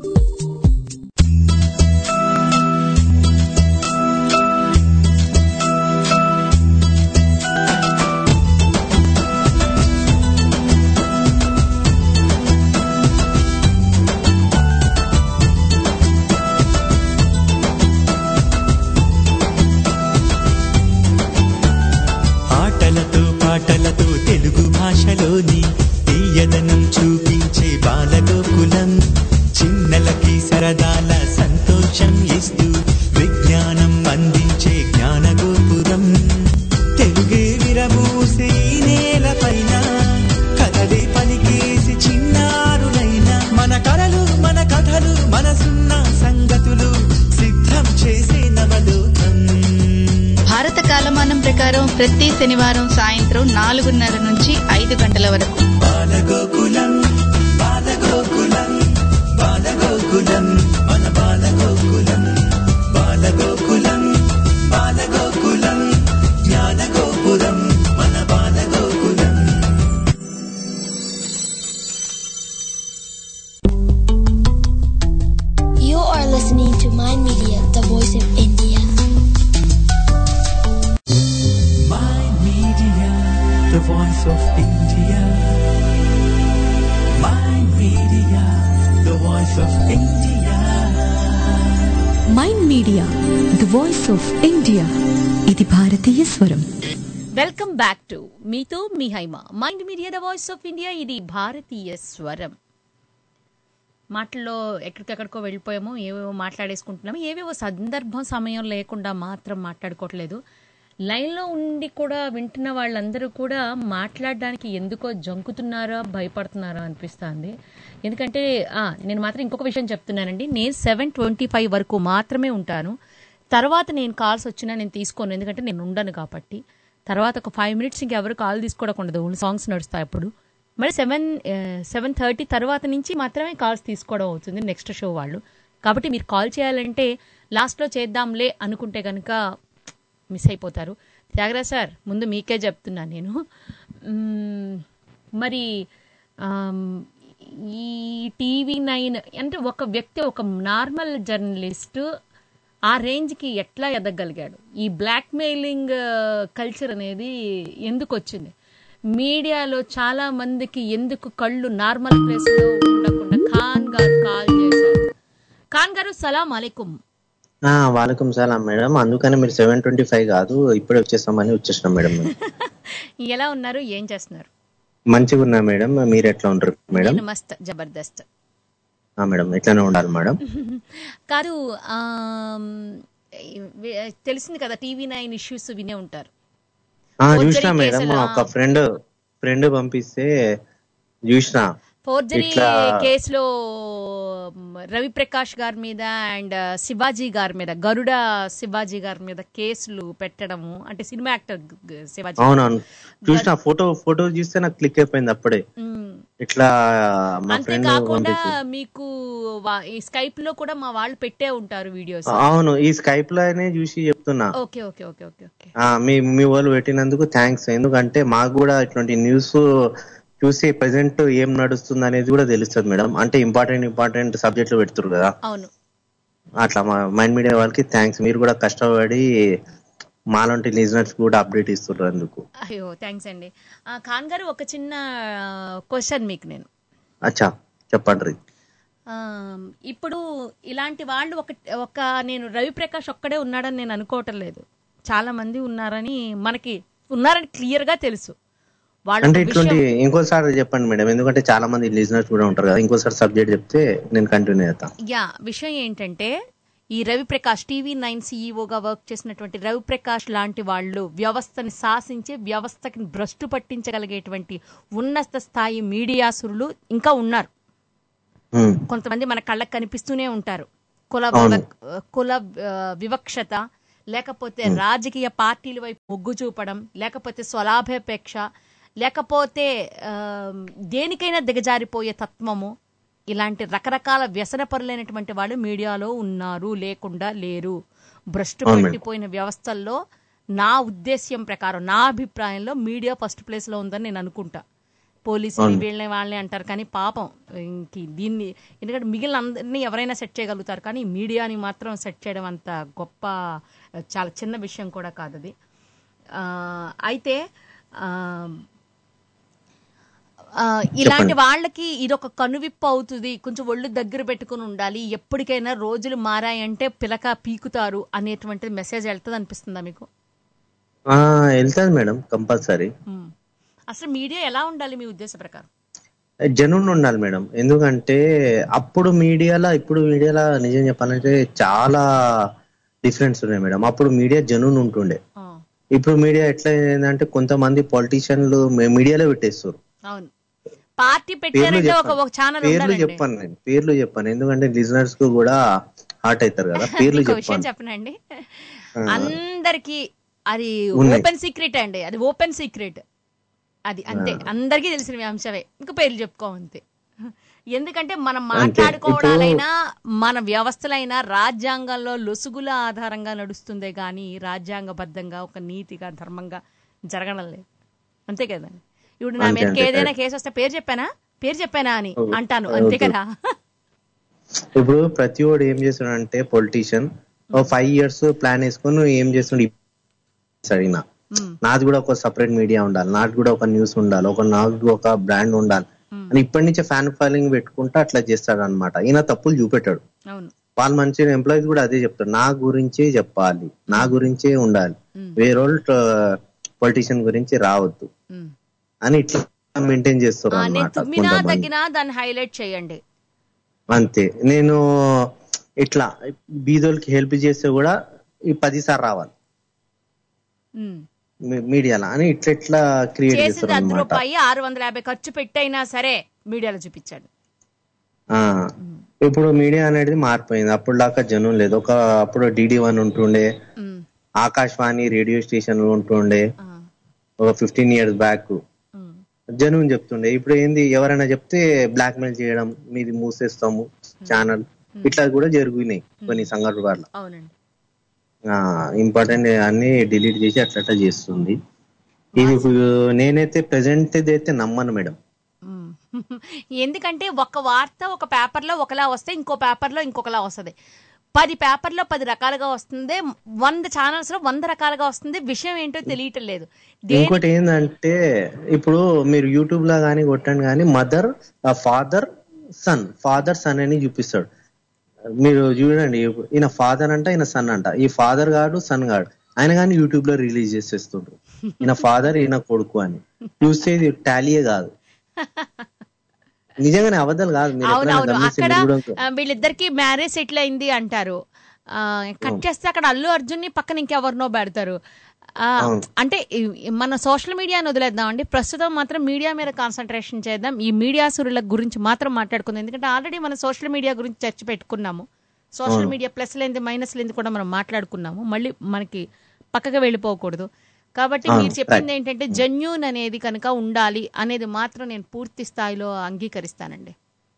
ఆటలతో పాటలతో తెలుగు భాషలోని తీయదనం చూపించే బాలగోకులం చిన్నలకి సరదాల సంతోషం ఇస్తూ విజ్ఞానం అందించే జ్ఞానగోపురం తెలుగే విరమూసే ఈ నేలపైన కథలే పలికేసి చిన్నారులైన మన కలలు మన కథలు మనసున్న సంగతులు సిద్ధం చేసే నవలోకం భారత కాలమానం ప్రకారం ప్రతి శనివారం సాయంత్రం నాలుగున్నర నుంచి ఐదు గంటల వరకు బాలగోకులం బాలగోకులం బాలగోకులం మన Balagokulam Balagokulam Balagokulam voice of India ఇది భారతీయ స్వరం వెల్కమ్ బ్యాక్ టు మీతో మీ Haima mind media the voice of India ఇది భారతీయ స్వరం మాటల్లో ఎక్కడికెక్కడికో వెళ్ళిపోయాము ఏవేవో మాట్లాడేసుకుంటున్నాము ఏవేవో సందర్భం సమయం లేకుండా మాత్రం మాట్లాడుకోవట్లేదు లైన్లో ఉండి కూడా వింటున్న వాళ్ళందరూ కూడా మాట్లాడడానికి ఎందుకో జంకుతున్నారా భయపడుతున్నారా అనిపిస్తుంది ఎందుకంటే ఆ, నేను మాత్రం ఇంకొక విషయం చెప్తున్నానండి నేను సెవెన్ ట్వంటీ ఫైవ్ వరకు మాత్రమే ఉంటాను తర్వాత నేను కాల్స్ వచ్చినా నేను తీసుకోను ఎందుకంటే నేను ఉండను కాబట్టి తర్వాత ఒక ఫైవ్ మినిట్స్ ఇంకెవరు కాల్ తీసుకోవడం ఉండదు ఓన్లీ సాంగ్స్ నడుస్తాయి అప్పుడు మరి సెవెన్ సెవెన్ థర్టీ తర్వాత నుంచి మాత్రమే కాల్స్ తీసుకోవడం అవుతుంది నెక్స్ట్ షో వాళ్ళు కాబట్టి మీరు కాల్ చేయాలంటే లాస్ట్లో చేద్దాంలే అనుకుంటే కనుక మిస్ అయిపోతారు త్యాగరాజ్ సార్ ముందు మీకే చెప్తున్నాను నేను మ్మ్, మరి ఆమ్, ఈ టీవీ నైన్ అంటే ఒక వ్యక్తి ఒక నార్మల్ జర్నలిస్ట్ ఆ రేంజ్కి ఎట్లా ఎదగలిగాడు ఈ బ్లాక్ మెయిలింగ్ కల్చర్ అనేది ఎందుకు వచ్చింది మీడియాలో చాలా మందికి ఎందుకు కళ్ళు నార్మల్ ప్లేస్లో ఉండకుండా ఖాన్ గారు కాల్ చేశారు ఖాన్ గారు సలాం అలైకుం ఆ, వాలేకుం సలాం మేడం అందుకని మీరు సెవెన్ ట్వంటీ ఫైవ్ కాదు ఇప్పుడే వచ్చేస్తామని వచ్చేసినాం మేడం మేము. ఎలా ఉన్నారు ఏం చేస్తున్నారు మంచిగా ఉన్నా మేడం మీరు ఎట్లా ఉంటారు మేడం నేను మస్త్ జబర్దస్త్ ఆ, మేడం ఎట్లానే ఉండాలి మేడం కాదు ఆమ్, వి- తెలిసింది కదా టీవీ నైన్ ఇష్యూస్ వినే ఉంటారు ఆ Forgery చూసినా మేడం కేసులా? ఒక ఫ్రెండ్ ఫ్రెండ్ పంపిస్తే చూసినా ఫోర్జరీ ఇట్లా కేసులో మ్, రవిప్రకాష్ గారి మీద అండ్ శివాజీ గారి మీద గరుడ శివాజీ గారి మీద కేసులు పెట్టడము అంటే సినిమా యాక్టర్ గ- శివాజీ అవునవును చూసిన ఫోటో ఫోటో చూస్తే నాకు క్లిక్ అయిపోయింది అప్పుడే మ్. ఇట్లా మా ఫ్రెండ్ అంతేకాకుండా పంపించి మీకు వా- ఈ స్కైప్ లో కూడా మా వాళ్ళు పెట్టే ఉంటారు వీడియోస్ అవును ఈ స్కైప్ లోనే చూసి చెప్తున్నా okay okay okay okay okay ఆ, మీ మీ వాళ్ళు పెట్టినందుకు థ్యాంక్స్ ఎందుకంటే మాకు కూడా ఇట్లాంటి న్యూస్ చూసి ప్రెసెంట్ ఏం నడుస్తుంది అనేది కూడా తెలుస్తుంది మేడం అంటే ఇంపార్టెంట్ ఇంపార్టెంట్ సబ్జెక్టులు పెడుతురు కదా అవును అట్లా మా మైండ్ మీడియా వాళ్ళకి థ్యాంక్స్ మీరు కూడా కష్టపడి మాలాంటి లిజనర్స్ కూడా అప్డేట్ ఇస్తున్నారు అందుకు అయ్యో థ్యాంక్స్ అండి ఆ, ఖాన్ గారు ఒక చిన్న క్వశ్చన్ మీకు నేను అచ్చా చెప్పండి ఆ, ఇప్పుడు ఇలాంటి వాళ్ళు ఒక ఒక నేను రవిప్రకాష్ ఒక్కడే ఉన్నాడని నేను అనుకోవటం లేదు చాలా మంది ఉన్నారని మనకి ఉన్నారని క్లియర్ గా తెలుసు వాళ్ళు అంటే ఒక ఇట్లాంటి విషయం ఇంకోసారి చెప్పండి మేడం ఎందుకంటే చాలా మంది లిజనర్స్ కూడా ఉంటారు కదా ఇంకోసారి సబ్జెక్ట్ చెప్తే నేను కంటిన్యూ చేస్తా యా విషయం ఏంటంటే ఈ రవిప్రకాష్ టీవీ నైన్ సీఈఓగా వర్క్ చేసినటువంటి రవిప్రకాష్ లాంటి వాళ్ళు వ్యవస్థని శాసించి వ్యవస్థకి భ్రష్టు పట్టించగలిగేటువంటి ఉన్నత స్థాయి మీడియాసురులు ఇంకా ఉన్నారు ఉమ్, కొంతమంది మన కళ్ళకు కనిపిస్తూనే ఉంటారు కుల అవును. వివక్- కుల ఆ, వివక్షత లేకపోతే రాజకీయ పార్టీల వైపు మొగ్గు చూపడం లేకపోతే స్వలాభాపేక్ష లేకపోతే ఆ, దేనికైనా దిగజారిపోయే తత్వము ఇలాంటి రకరకాల వ్యసనపరులైనటువంటి వాళ్ళు మీడియాలో ఉన్నారు లేకుండా లేరు భ్రష్టు అవును మేడం. పెట్టిపోయిన వ్యవస్థల్లో నా ఉద్దేశ్యం ప్రకారం నా అభిప్రాయంలో మీడియా ఫస్ట్ ప్లేస్ లో ఉందని నేను అనుకుంటా పోలీసులు అవును. వీళ్ళని వాళ్ళని అంటారు కానీ పాపం ఇంక దీన్ని ఎందుకంటే మిగిలిన అందరినీ ఎవరైనా సెట్ చేయగలుగుతారు కానీ మీడియాని మాత్రం సెట్ చేయడం అంత గొప్ప చాలా చిన్న విషయం కూడా కాదు అది ఆ, అయితే ఆ, ఆ, ఇలాంటి చెప్పండి. వాళ్ళకి ఇది ఒక కనువిప్పు అవుతుంది కొంచెం ఒళ్ళు దగ్గర పెట్టుకుని ఉండాలి ఎప్పటికైనా రోజులు మారాయంటే పిలక పీకుతారు అనేటువంటి మెసేజ్ వెళ్తుంది అనిపిస్తుందా మీకు ఆ, వెళ్తాది మేడం కంపల్సరీ ఉమ్. అసలు మీడియా ఎలా ఉండాలి మీ ఉద్దేశ ప్రకారం జనున్ ఉండాలి మేడం ఎందుకంటే అప్పుడు మీడియాలో ఇప్పుడు మీడియాలో నిజం చెప్పాలంటే చాలా డిఫరెన్స్ ఉన్నాయి మేడం అప్పుడు మీడియా జనున్ ఉంటుండే ఆ, ఇప్పుడు మీడియా ఎట్లా ఏంటంటే కొంతమంది పొలిటీషియన్లు మీడియాలో పెట్టేస్తారు అవును పార్టీ పేర్లు పెట్టారంటే ఒక చెప్పాను ఒక ఛానల్ పేర్లు ఉండాలండి చెప్పాను నేను పేర్లు చెప్పాను ఎందుకంటే లిజనర్స్ కు కూడా హార్ట్ అవుతారు కదా పేర్లు ఇంకో విషయం చెప్పాను చెప్పనండి ఆ. అందరికి అది ఉన్నాయి. ఓపెన్ సీక్రెట్ అండి అది ఓపెన్ సీక్రెట్ అది అంతే అందరికీ తెలిసిన అంశమే ఇంకా పేర్లు చెప్పుకో అంతే ఎందుకంటే మనం మాట్లాడుకోవడాలైనా మన వ్యవస్థలైనా రాజ్యాంగంలో లొసుగుల ఆధారంగా నడుస్తుందే గాని రాజ్యాంగబద్ధంగా ఒక నీతిగా ధర్మంగా జరగడం లేదు అంతే కదండి ఇప్పుడు నా అంతే, మీదకి అంతే, ఏదైనా correct. కేసు వస్తే పేరు చెప్పానా పేరు చెప్పానా అని ఓకే. అంటాను అంతే ఓకే. కదా ఇప్పుడు ప్రతి వాడు ఏం చేస్తున్నాడంటే పొలిటీషియన్ ఓ ఫైవ్ ఇయర్స్ ప్లాన్ వేసుకొని నువ్వు ఏం చేస్తుండే అడిగినా నాది కూడా ఒక సపరేట్ మీడియా ఉండాలి నాకు కూడా ఒక న్యూస్ ఉండాలి ఒక నాకు ఒక బ్రాండ్ ఉండాలి అని ఇప్పటి నుంచే ఫ్యాన్ ఫాలోయింగ్ పెట్టుకుంటా అట్లా చేస్తాడు అనమాట ఈయన తప్పులు చూపెట్టాడు అవును వాళ్ళు మంచి ఎంప్లాయీస్ కూడా అదే చెప్తారు నా గురించే చెప్పాలి నా గురించే ఉండాలి వేరే పొలిటీషియన్ గురించి రావద్దు అని ఇట్లా మెయింటైన్ చేస్తారు ఆ, నేను అనమాట తుమ్మినా కొంతమంది తగ్గినా దాన్ని హైలైట్ చేయండి అంతే నేను ఇట్లా బీదోళ్ళకి హెల్ప్ చేస్తే కూడా ఈ పది సార్లు రావాలి ఉమ్. మీ- మీడియాలో అని ఇట్లా ఇట్లా క్రియేట్ చేసింది చేస్తారు అర్ధ అనమాట రూపాయి ఆరు వందల యాభై ఖర్చు పెట్టైనా సరే మీడియాలో చూపించాడు ఇప్పుడు మీడియా అనేది మారిపోయింది అప్పుడు దాకా జనం లేదు ఒక అప్పుడు డిడి వన్ ఉంటుండే ఆకాశవాణి రేడియో స్టేషన్ ఉంటుండే ఒక ఫిఫ్టీన్ ఇయర్స్ బ్యాక్ జనం చెప్తుండే ఇప్పుడు ఏంది ఎవరైనా చెప్తే బ్లాక్ మెయిల్ చేయడం మీది మూసేస్తాము ఛానల్ ఇట్లా కూడా జరిగినాయి కొన్ని సంఘటనల వల్ల అవునండి ఇంపార్టెంట్ అన్ని డిలీట్ చేసి అట్లా అట్లా చేస్తుంది ఇది ఇప్పుడు నేనైతే ప్రెసెంట్ అయితే నమ్మను మేడం ఎందుకంటే ఒక వార్త ఒక పేపర్లో ఒకలా వస్తే ఇంకో పేపర్లో ఇంకొకలా వస్తుంది పది పేపర్లో పది రకాలుగా వస్తుంది వంద ఛానల్స్ లో వంద రకాలుగా వస్తుంది విషయం ఏంటో తెలియటం లేదు ఇంకోటి ఏంటంటే ఇప్పుడు మీరు యూట్యూబ్ లో కానీ కొట్టండి కానీ mother father son father son అని చూపిస్తాడు మీరు చూడండి ఈయన ఫాదర్ అంట ఈయన సన్ అంట ఈ ఫాదర్ గాడు సన్ గాడు ఆయన కానీ యూట్యూబ్ లో రిలీజ్ చేసేస్తుండ్రు ఈయన ఫాదర్ ఈయన కొడుకు అని చూస్తే ఇది టాలీయే కాదు నిజంగానే అబద్ధాలు కాదు మీరు ఎప్పుడైనా అవునవును గమనిస్తే అక్కడ మీరు కూడా ఆ, వీళ్ళిద్దరికి మ్యారేజ్ సెటిల్ అయింది అంటారు ఆ, కట్ చేస్తే అక్కడ అల్లు అర్జున్ ని పక్కన ఇంకెవరినో పెడతారు ఆ, అవును. అంటే ఈ- మన సోషల్ మీడియాని వదిలేద్దాం అండి ప్రస్తుతం మాత్రం మీడియా మీద కాన్సన్ట్రేషన్ చేద్దాం ఈ మీడియా సురుల గురించి మాత్రం మాట్లాడుకుందాం ఎందుకంటే ఆల్రెడీ మనం సోషల్ మీడియా గురించి చర్చ పెట్టుకున్నాము సోషల్ అవును. మీడియా ప్లస్ లేనిది మైనస్ లేనిది కూడా మనం మాట్లాడుకున్నాము మళ్ళీ మనకి పక్కగా వెళ్ళిపోకూడదు కాబట్టి అవును, మీరు చెప్పింది right. ఏంటంటే జెన్యూన్ అనేది కనుక ఉండాలి అనేది మాత్రం నేను పూర్తి స్థాయిలో అంగీకరిస్తానండి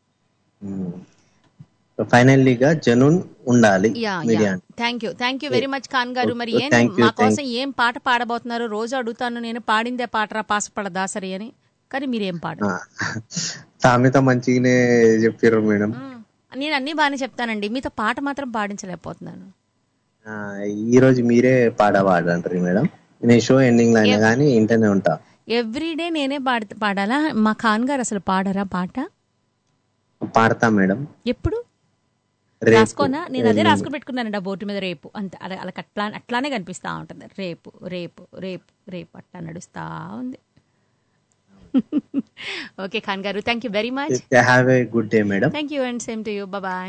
ఫైనల్లీగా జనూన్ ఉండాలి yeah media yeah thank you thank you very much Khan గారు మరి ఏం Thank you, మా thank కోసం ఏం పాట పాడబోతున్నారు రోజు అడుగుతాను నేను పాడిందే పాటరా పాసపడ దాసరి అని కానీ మీరేం పాట సామెత మంచిగానే చెప్పారు మేడం నేను అన్ని బాగానే చెప్తానండి మీతో పాట మాత్రం పాడించలేకపోతున్నాను ఆ, ఈ రోజు మీరే పాట పాడంటారు మేడం నేను షో ఎండింగ్ లో అయినా కానీ ఇంటనే ఉంటా ఎవ్రీడే నేనే పాడ పాడాలా మా ఖాన్ గారు అసలు పాడరా పాట పాడతా మేడం ఎప్పుడు రేపు రాసుకోనా నేను అదే రాసుకుని పెట్టుకున్నానండి ఆ బోర్డు మీద రేపు అంతే అలా అలా అట్లా అట్లానే కనిపిస్తా ఉంటుంది రేపు రేపు రేపు రేపు అట్లా నడుస్తా ఉంది ఓకే ఖాన్ గారు thank you very much have a good day madam thank you and same to you bye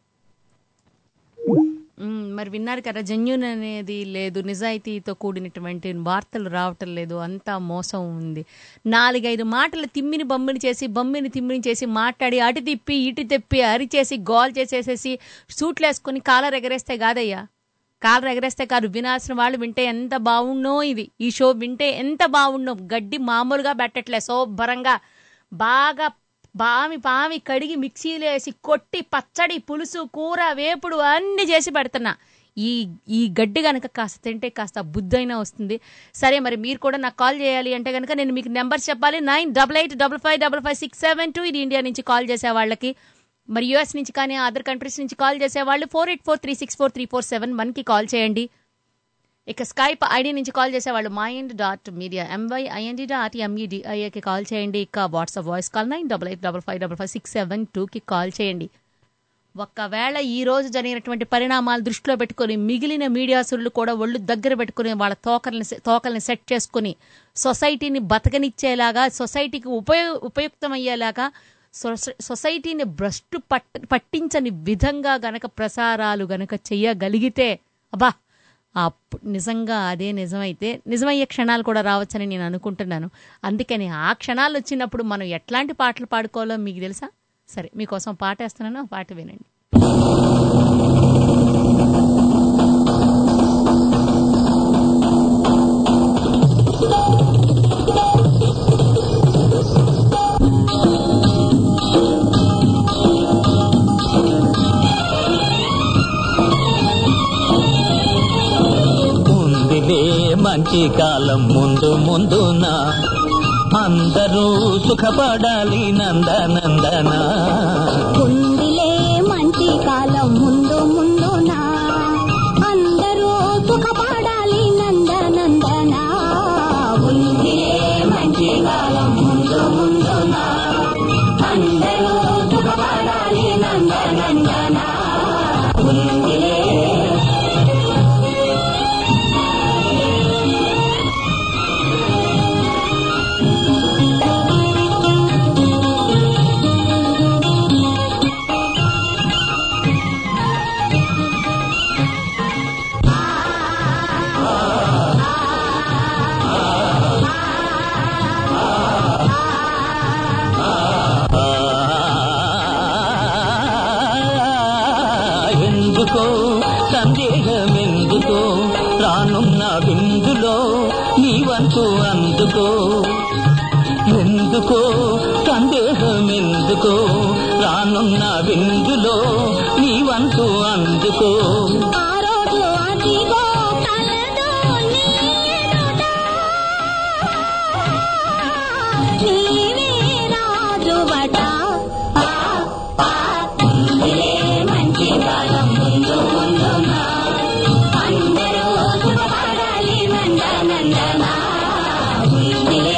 మరి విన్నారు కదా జెన్యున్ అనేది లేదు నిజాయితీతో కూడినటువంటి వార్తలు రావటం లేదు అంతా మోసం ఉంది నాలుగైదు మాటలు తిమ్మిని బొమ్మిని చేసి బొమ్మిని తిమ్మిని చేసి మాట్లాడి అటు తిప్పి ఇటు తిప్పి అరిచేసి గోల్ చేసేసేసి సూట్లు వేసుకొని కాలర్ ఎగరేస్తే కాదయ్యా కాలర్ ఎగరేస్తే కాదు వినాల్సిన వాళ్ళు వింటే ఎంత బాగుండో ఇది ఈ షో వింటే ఎంత బాగుండో గడ్డి మామూలుగా పెట్టట్లే శుభ్రంగా బాగా బామి పామి కడిగి మిక్సీలో వేసి కొట్టి పచ్చడి పులుసు కూర వేపుడు అన్ని చేసి పెడుతున్నా ఈ ఈ గడ్డి కనుక కాస్త తింటే కాస్త బుద్ధి అయినా వస్తుంది సరే మరి మీరు కూడా నాకు కాల్ చేయాలి అంటే కనుక నేను మీకు నెంబర్ చెప్పాలి nine double eight double five double five six seven two ఇది ఇండియా నుంచి కాల్ చేసే వాళ్ళకి మరి యుఎస్ నుంచి కానీ అదర్ కంట్రీస్ నుంచి కాల్ చేసే వాళ్ళు four eight four three six four three four seven వన్కి కాల్ చేయండి ఇక స్కైప్ ఐడి నుంచి కాల్ చేసేవాళ్ళు mind dot media M Y I N D dot ఎంఈడిఐఏకి కాల్ చేయండి ఇక WhatsApp voice call nine double eight double five double five six seven టూకి call చేయండి ఒక్కవేళ ఈ రోజు జరిగినటువంటి పరిణామాలు దృష్టిలో పెట్టుకొని మిగిలిన మీడియా సురులు కూడా ఒళ్ళు దగ్గర పెట్టుకుని వాళ్ళ తోకల్ని తోకల్ని సెట్ చేసుకుని సొసైటీని బతకనిచ్చేలాగా సొసైటీకి ఉపయోగ ఉపయుక్తమయ్యేలాగా సొస- సొసైటీని భ్రష్టు పట్ పట్టించని విధంగా గనక ప్రసారాలు గనక చెయ్యగలిగితే అబ్బా అప్పు నిజంగా అదే నిజమైతే నిజమయ్యే క్షణాలు కూడా రావచ్చని నేను అనుకుంటున్నాను అందుకని ఆ క్షణాలు వచ్చినప్పుడు మనం ఎట్లాంటి పాటలు పాడుకోవాలో మీకు తెలుసా సరే మీకోసం పాట వేస్తున్నాను ఆ పాట వినండి ఉందిలే మంచి కాలం ముందు ముందున అందరూ సుఖపడాలి నందనందన ఉందిలే మంచి కాలం ముందు ముందున అందరూ సుఖపడాలి నందనందన ఉందిలే మంచి కాలం ముందు ముందున అందరూ సుఖపడాలి నందనందన విందులో నీ వంతు అందుకో ఎందుకో సందేహం ఎందుకో రానున్న విందులో నీ వంతు అందుకో ఆ రోజు అదిగో కలదు నీ ఎదుట. నీవే రాజువట. ఆ, ఆ, ఉందిలే మంచి కాలం ముందు ముందున. అందరూ శుభపడాలి నందనందన. ఉందిలే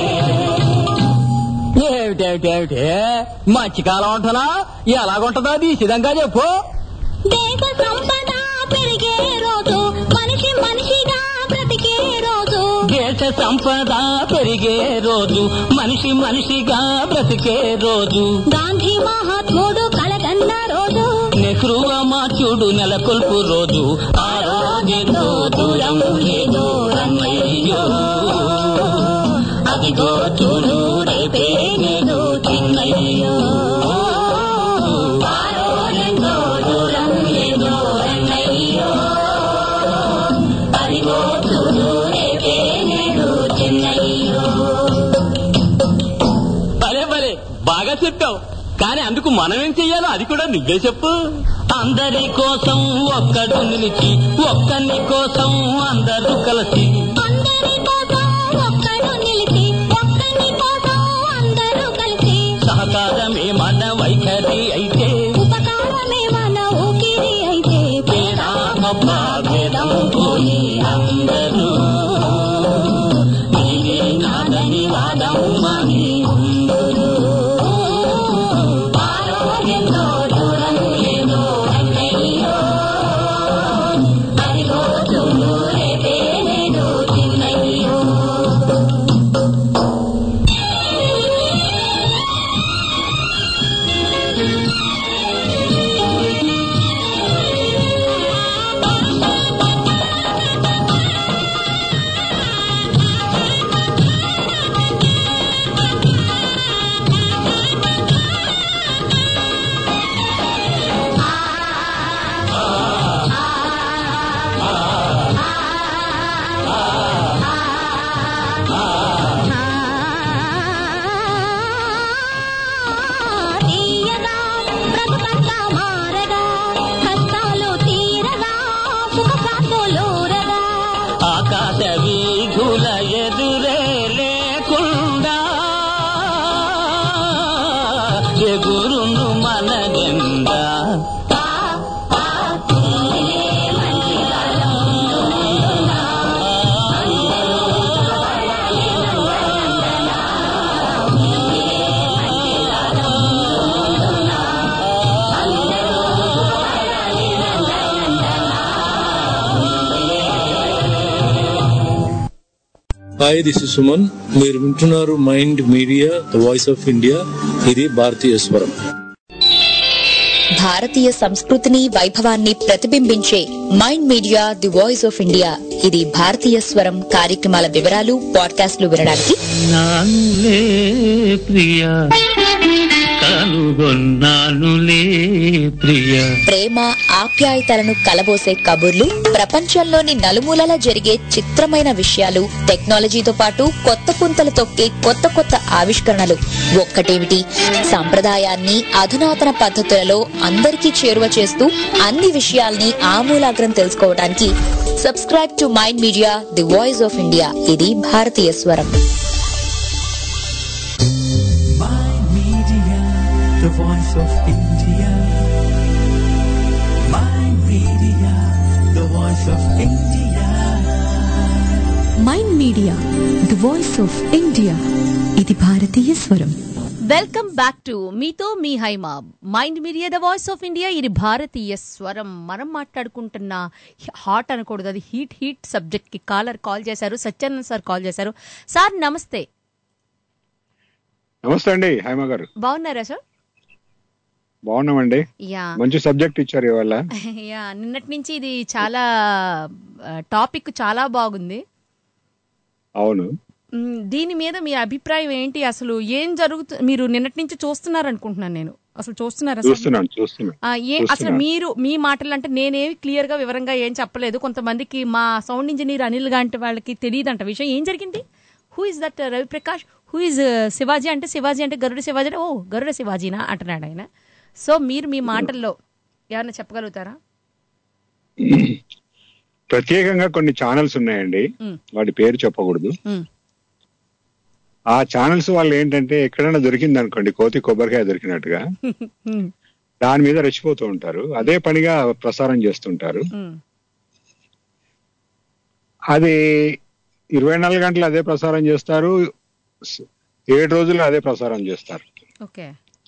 ఏమిటేమిటేమిటే మధ్యకాలం ఉంటున్నా ఎలాగుంటుందో తీసిదంగా చెప్పు దేశ సంపద పెరిగే రోజు మనిషి మనిషిగా బ్రతికే రోజు దేశ సంపద పెరిగే రోజు మనిషి మనిషిగా బ్రతికే రోజు గాంధీ మహాత్ముడు కలగన్న రోజు నెహ్రూ అమాత్యుడు నెలకొల్పు రోజు ఆ రోజెంతో దూరం ఏదో రమ్మయ్యో అదిగో చూడు రేపే నేడు చిన్నయ్యో ఆ రోజెంతో దూరం ఏదో రన్నయ్యో. అదిగో చూడు రేపే నేడు చిన్నయ్యో. భలే భలే బాగా చెప్పావు కానీ అందుకు మనం ఏం చెయ్యాలో అది కూడా నువ్వే చెప్పు అందరి కోసం ఒక్కడు నిలిచి ఒక్కని కోసం అందరూ కలిసి అందరి కోసం ఒక్కడు నిలిచి ఒక్కని కోసం అందరూ కలిసి సహకారమే మన వైఖరి అయితే ఉపకారమే మన ఊపిరి అయితే పేద గొప్ప భేదం పోయి అందరూ నీవే నాదని వాదం మాని ఉందురు. ఆరోగ్యంతో దూరం లేదో అన్నయ్యో. అదిగో చూడు రేపే నేడు చిన్నయ్యో. తీయగా బ్రతుకంతా మారగా కష్టాలు తీరగా సుఖశాంతులూరగా ఆకాశ వీధుల ఎదురే లేకుండా ఎగురును మన జెండా హాయ్ దిస్ ఇస్ సుమన్ మీరు వింటున్నారు mind media the voice of India ఇది భారతీయ స్వరం భారతీయ సంస్కృతిని వైభవాన్ని ప్రతిబింబించే mind media the voice of India ఇది భారతీయ స్వరం కార్యక్రమాల వివరాలు పాడ్కాస్ట్లు వినడానికి నానులే ప్రియ కనుగొన్నానులే ప్రియ ప్రేమ ఆప్యాయతలను కలబోసే కబుర్లు ప్రపంచంలోని నలుమూలల జరిగే చిత్రమైన విషయాలు టెక్నాలజీతో పాటు కొత్త పుంతలు తొక్కే కొత్త కొత్త ఆవిష్కరణలు ఒక్కటేమిటి సంప్రదాయాన్ని అధునాతన పద్ధతులలో అందరికీ చేరువ చేస్తూ అన్ని విషయాల్ని ఆమూలాగ్రం తెలుసుకోవడానికి subscribe to mind media the voice of India ఇది భారతీయ స్వరం the voice of India. My media, the voice of India. Mind media the voice of India ఇది భారతీయ స్వరం వెల్కమ్ బ్యాక్ టు మీతో మీ Haima mind media the voice of India ఇది భారతీయ స్వరం మనం మాట్లాడుకుంటున్న హాట్ అనకూడదు అది హీట్ హీట్ సబ్జెక్ట్ కి కాలర్ కాల్ చేశారు సత్యానంద్ సార్ కాల్ చేశారు సార్ నమస్తే నమస్తే అండి హైమ గారు బాగున్నారా సార్ బాగున్నామండి యా మంచి సబ్జెక్ట్ ఇచ్చారు ఇవాళ యా నిన్నటి నుంచి ఇది చాలా టాపిక్ చాలా బాగుంది అవును మ్, దీని మీద మీ అభిప్రాయం ఏంటి అసలు ఏం జరుగుతు మీరు నిన్నటి నుంచి చూస్తున్నారు అనుకుంటున్నాను నేను అసలు చూస్తున్నారా సార్? చూస్తున్నాను చూస్తున్నాను ఆ, ఏ అసలు చూస్తున్నాను. మీరు మీ మాటలు అంటే నేనేమి క్లియర్ గా వివరంగా ఏం చెప్పలేదు కొంతమందికి మా సౌండ్ ఇంజనీర్ అనిల్ గాంటి వాళ్ళకి తెలియదంట విషయం ఏం జరిగింది who is that Raviprakash who is Shivaji అంటే శివాజీ అంటే గరుడ శివాజీ అంటే ఓ గరుడ శివాజీనా అంటున్నాడు ఆయన సో మీరు మీ మాటల్లో ఏమైనా చెప్పగలుగుతారా ప్రత్యేకంగా కొన్ని ఛానల్స్ ఉన్నాయండి మ్. వాటి పేరు చెప్పకూడదు మ్. ఆ ఛానల్స్ వాళ్ళు ఏంటంటే ఎక్కడైనా దొరికింది అనుకోండి కోతి కొబ్బరికాయ దొరికినట్టుగా ఉమ్, దాని మీద రెచ్చిపోతూ ఉంటారు అదే పనిగా ప్రసారం చేస్తుంటారు ఉమ్, అది ఇరవై నాలుగు గంటలు అదే ప్రసారం చేస్తారు స- ఏడు రోజులు అదే ప్రసారం చేస్తారు ఓకే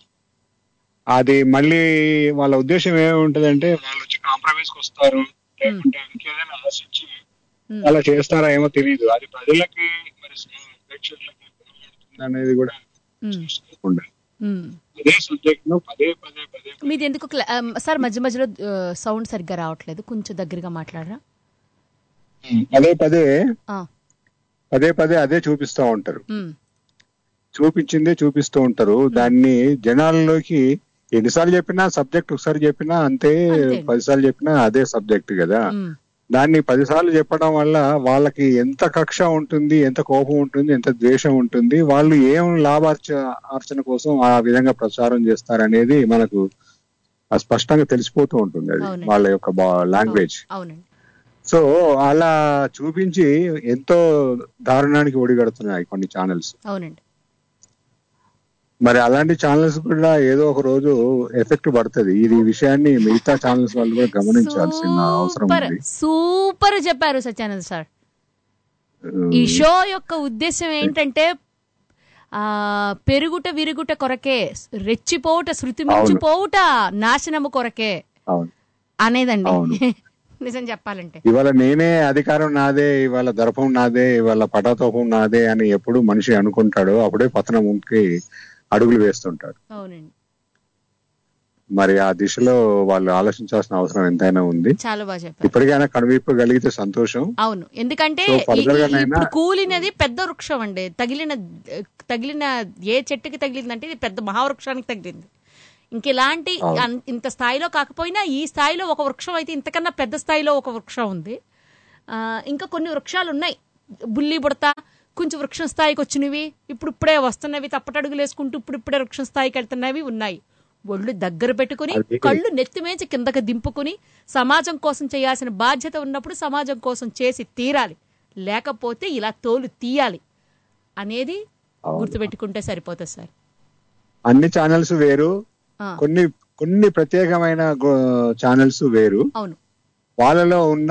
అది మళ్ళీ వాళ్ళ ఉద్దేశం ఏముంటదంటే వాళ్ళు వచ్చి కాంప్రమైజ్ కి వస్తారు లేకుంటే ఇంకేదైనా ఆశించి ఉమ్, అలా చేస్తారా ఏమో తెలియదు అది ప్రజలకి మరి ప్రేక్షకులకి ఉపయోగపడుతుంది అనేది కూడా ఉమ్, ఉండాలి ఉమ్. అదే సబ్జెక్ట్ ను పదే పదే పదే మీది ఎందుకు క్లా- ఆ, సార్ మధ్య మధ్యలో సౌండ్ సరిగ్గా రావట్లేదు కొంచెం దగ్గరగా మాట్లాడరా పదే పదే ఆ, పదే పదే అదే చూపిస్తూ ఉంటారు ఉమ్, చూపించిందే చూపిస్తూ ఉంటారు దాన్ని జనాల్లోకి ఎన్నిసార్లు చెప్పినా సబ్జెక్ట్ ఒకసారి చెప్పినా అంతే అంతే. పదిసార్లు చెప్పినా అదే సబ్జెక్ట్ కదా ఉమ్, దాన్ని పదిసార్లు చెప్పడం వల్ల వాళ్ళకి ఎంత కక్ష ఉంటుంది ఎంత కోపం ఉంటుంది ఎంత ద్వేషం ఉంటుంది వాళ్ళు ఏం లాభార్చ ఆర్చన కోసం ఆ విధంగా ప్రచారం చేస్తారనేది మనకు ఆ స్పష్టంగా తెలిసిపోతూ ఉంటుంది అది అవునండి. వాళ్ళ యొక్క లాంగ్వేజ్ అవునండి సో అలా చూపించి ఎంతో దారుణానికి ఒడిగడుతున్నాయి కొన్ని ఛానల్స్ అవునండి మరి అలాంటి ఛానల్స్ కూడా ఏదో ఒక రోజు ఎఫెక్ట్ పడుతుంది ఇది విషయాన్ని మిగతా ఛానల్స్ వాళ్ళు కూడా గమనించాల్సిన అవసరం సూపర్ ఉంది సూపర్ చెప్పారు సత్యానంద్ సార్ ఈ షో యొక్క ఉద్దేశం ఏంటంటే ఆ పెరుగుట విరుగుట కొరకే రెచ్చిపోవుట శృతి మించిపోవుట నాశనము కొరకే అవును అనేదండి అవును. నిజం చెప్పాలంటే ఇవాళ నేనే అధికారం నాదే ఇవాళ దర్పం నాదే ఇవాళ పటాతోపం నాదే అని ఎప్పుడు మనిషి అనుకుంటాడో అప్పుడే పతనంకి అడుగులు వేస్తుంటాడు అవునండి మరి ఆ దిశలో వాళ్ళు ఆలోచించాల్సిన అవసరం ఎంతైనా ఉంది చాలా బాగా చెప్పారు ఇప్పటికైనా కనువిప్పగలిగితే సంతోషం అవును ఎందుకంటే So, ఈ- further ఈ- గానైనా- ఇప్పుడు కూలినది పెద్ద వృక్షం అండి తగిలిన తగిలిన ఏ చెట్టుకి తగిలిందంటే ఇది పెద్ద మహావృక్షానికి తగిలింది ఇంక ఇలాంటి అవును. అన్- ఇంత స్థాయిలో కాకపోయినా ఈ స్థాయిలో ఒక వృక్షం అయితే ఇంతకన్నా పెద్ద స్థాయిలో ఒక వృక్షం ఉంది ఆ, ఇంకా కొన్ని వృక్షాలు ఉన్నాయి బుల్లి బుడత కొంచెం వృక్షం స్థాయికి వచ్చినవి ఇప్పుడు ఇప్పుడే వస్తున్నవి తప్పటడుగులు వేసుకుంటూ ఇప్పుడు ఇప్పుడే వృక్షం స్థాయికి వెళ్తున్నవి ఉన్నాయి ఒళ్ళు దగ్గర పెట్టుకుని అది- కళ్ళు నెత్తిమేంచి కిందకి దింపుకుని సమాజం కోసం చేయాల్సిన బాధ్యత ఉన్నప్పుడు సమాజం కోసం చేసి తీరాలి లేకపోతే ఇలా తోలు తీయాలి అనేది గుర్తుపెట్టుకుంటే సరిపోతుంది సార్ అన్ని ఛానల్స్ వేరు ఆ, కొన్ని కొన్ని ప్రత్యేకమైన ఛానల్స్ వేరు అవును వాళ్ళలో ఉన్న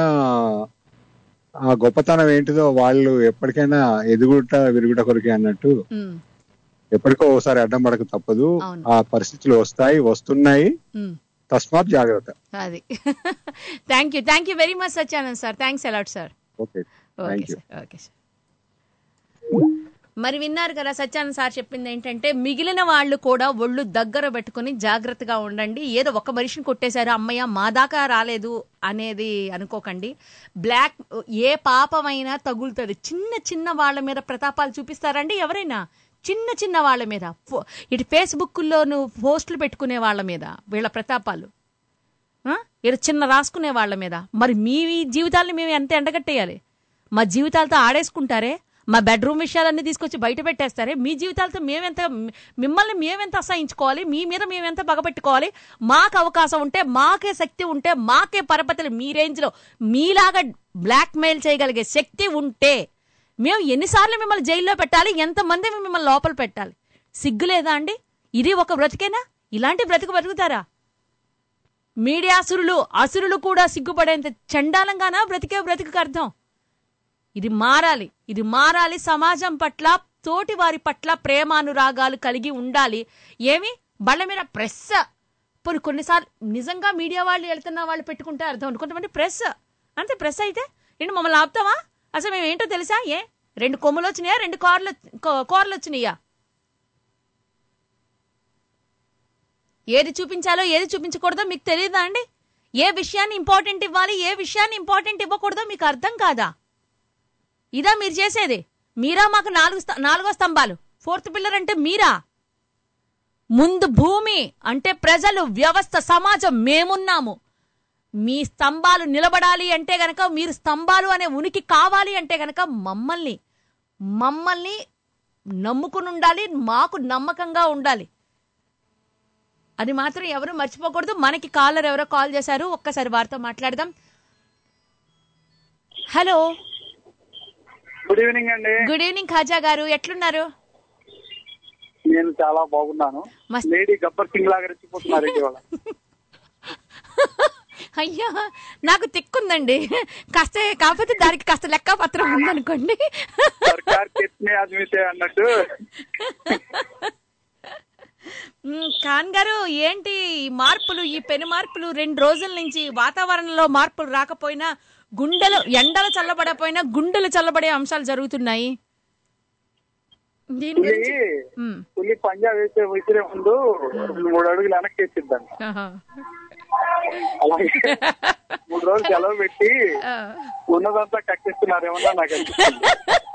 ఆ గొప్పతనం ఏంటిదో వాళ్ళు ఎప్పటికైనా ఎదుగుట విరుగుట కొరికే అన్నట్టు ఉమ్, ఎప్పటికో ఒకసారి అడ్డం పడక తప్పదు అవును. ఆ పరిస్థితులు వస్తాయి వస్తున్నాయి ఉమ్. తస్మాత్ జాగ్రత్త అది thank you thank you very much Satyanand sir thanks a lot sir okay okay thank you sir okay sir మరి విన్నారు కదా సత్యానంద్ సార్ చెప్పింది ఏంటంటే మిగిలిన వాళ్ళు కూడా ఒళ్ళు దగ్గర పెట్టుకుని జాగ్రత్తగా ఉండండి ఏదో ఒక మనిషిని కొట్టేశారు అమ్మయ్య మా దాకా రాలేదు అనేది అనుకోకండి బ్లాక్ ఏ పాపమైనా తగులుతుంది చిన్న చిన్న వాళ్ళ మీద ప్రతాపాలు చూపిస్తారండి ఎవరైనా చిన్న చిన్న వాళ్ళ మీద ఫో- ఇటు ఫేస్బుక్లోను పోస్టులు పెట్టుకునే వాళ్ళ మీద వీళ్ళ ప్రతాపాలు ఆ? ఈడ చిన్న రాసుకునే వాళ్ళ మీద మరి మీ జీవితాలను మేము ఎంత ఎండగట్టేయాలి మా జీవితాలతో ఆడేసుకుంటారే మా బెడ్రూమ్ విషయాలన్నీ తీసుకొచ్చి బయట పెట్టేస్తారే మీ జీవితాలతో మేమెంత మిమ్మల్ని మేమెంత అసహించుకోవాలి మీ మీద మేమెంత పగబెట్టుకోవాలి మాకు అవకాశం ఉంటే మాకే శక్తి ఉంటే మాకే పరపతిలు మీ రేంజ్లో మీలాగా బ్లాక్ మెయిల్ చేయగలిగే శక్తి ఉంటే మేము ఎన్నిసార్లు మిమ్మల్ని జైల్లో పెట్టాలి ఎంతమంది మిమ్మల్ని లోపల పెట్టాలి సిగ్గు లేదా అండి ఇది ఒక బ్రతికేనా ఇలాంటి బ్రతుకు బ్రతుకుతారా మీడియా అసురులు అసురులు కూడా సిగ్గుపడేంత చండాలంగానా బ్రతికే బ్రతికి అర్థం ఇది మారాలి ఇది మారాలి సమాజం పట్ల తోటి వారి పట్ల ప్రేమానురాగాలు కలిగి ఉండాలి ఏమి బళ్ళ మీద ప్రెస్ పోనీ కొన్నిసార్లు నిజంగా మీడియా వాళ్ళు వెళ్తున్న వాళ్ళు పెట్టుకుంటే అర్థం ఉంటుంది కొంతమంది ప్రెస్ అంతే ప్రెస్ అయితే ఏంటి మమ్మల్ని ఆపుతావా అసలు మేము ఏంటో తెలుసా ఏ రెండు కొమ్ములు వచ్చినాయా రెండు కార్లు కో- కూరలు వచ్చినాయా ఏది చూపించాలో ఏది చూపించకూడదో మీకు తెలియదా అండి ఏ విషయాన్ని ఇంపార్టెంట్ ఇవ్వాలి ఏ విషయాన్ని ఇంపార్టెంట్ ఇవ్వకూడదో మీకు అర్థం కాదా ఇదా మీరు చేసేది మీరా మాకు నాలుగు స్త- నాలుగో స్తంభాలు ఫోర్త్ పిల్లర్ అంటే మీరా ముందు భూమి అంటే ప్రజలు వ్యవస్థ సమాజం మేమున్నాము మీ స్తంభాలు నిలబడాలి అంటే గనక మీరు స్తంభాలు అనే ఉనికి కావాలి అంటే గనక మమ్మల్ని మమ్మల్ని నమ్ముకుని ఉండాలి మాకు నమ్మకంగా ఉండాలి అది మాత్రం ఎవరు మర్చిపోకూడదు మనకి కాలర్ ఎవరో కాల్ చేశారు ఒక్కసారి వారితో మాట్లాడదాం హలో గుడ్ ఈవినింగ్ అండి గుడ్ ఈవినింగ్ ఖాజా గారు ఎట్లున్నారు నేను చాలా బాగున్నాను మస్త్. లేడీ గబ్బర్ సింగ్ లాగా రెచ్చిపోతున్నారు ఇవాళ అయ్యా నాకు తిక్కుందండి కాస్త కాకపోతే దానికి కాస్త లెక్క పత్రం ఉందనుకోండి సర్కార్ కిట్నే ఆద్మీతే అన్నట్టు మ్, ఖాన్ గారు ఏంటి ఈ మార్పులు ఈ పెను మార్పులు రెండు రోజుల నుంచి వాతావరణంలో మార్పులు రాకపోయినా గుండెలు ఎండలు చల్లబడపోయినా గుండెలు చల్లబడే అంశాలు జరుగుతున్నాయి దీని పులి గురించి మ్, పులి పంజా వేసే విసిరే ముందు రెండు మూడు అడుగులు వెనక్కి వేసిద్దాన్ని ఆహా. అలాగే మూడు రోజులు సెలవు పెట్టి ఉన్నదంతా కక్కిస్తున్నారు ఏమన్నా నాకు అనిపిస్తుంది.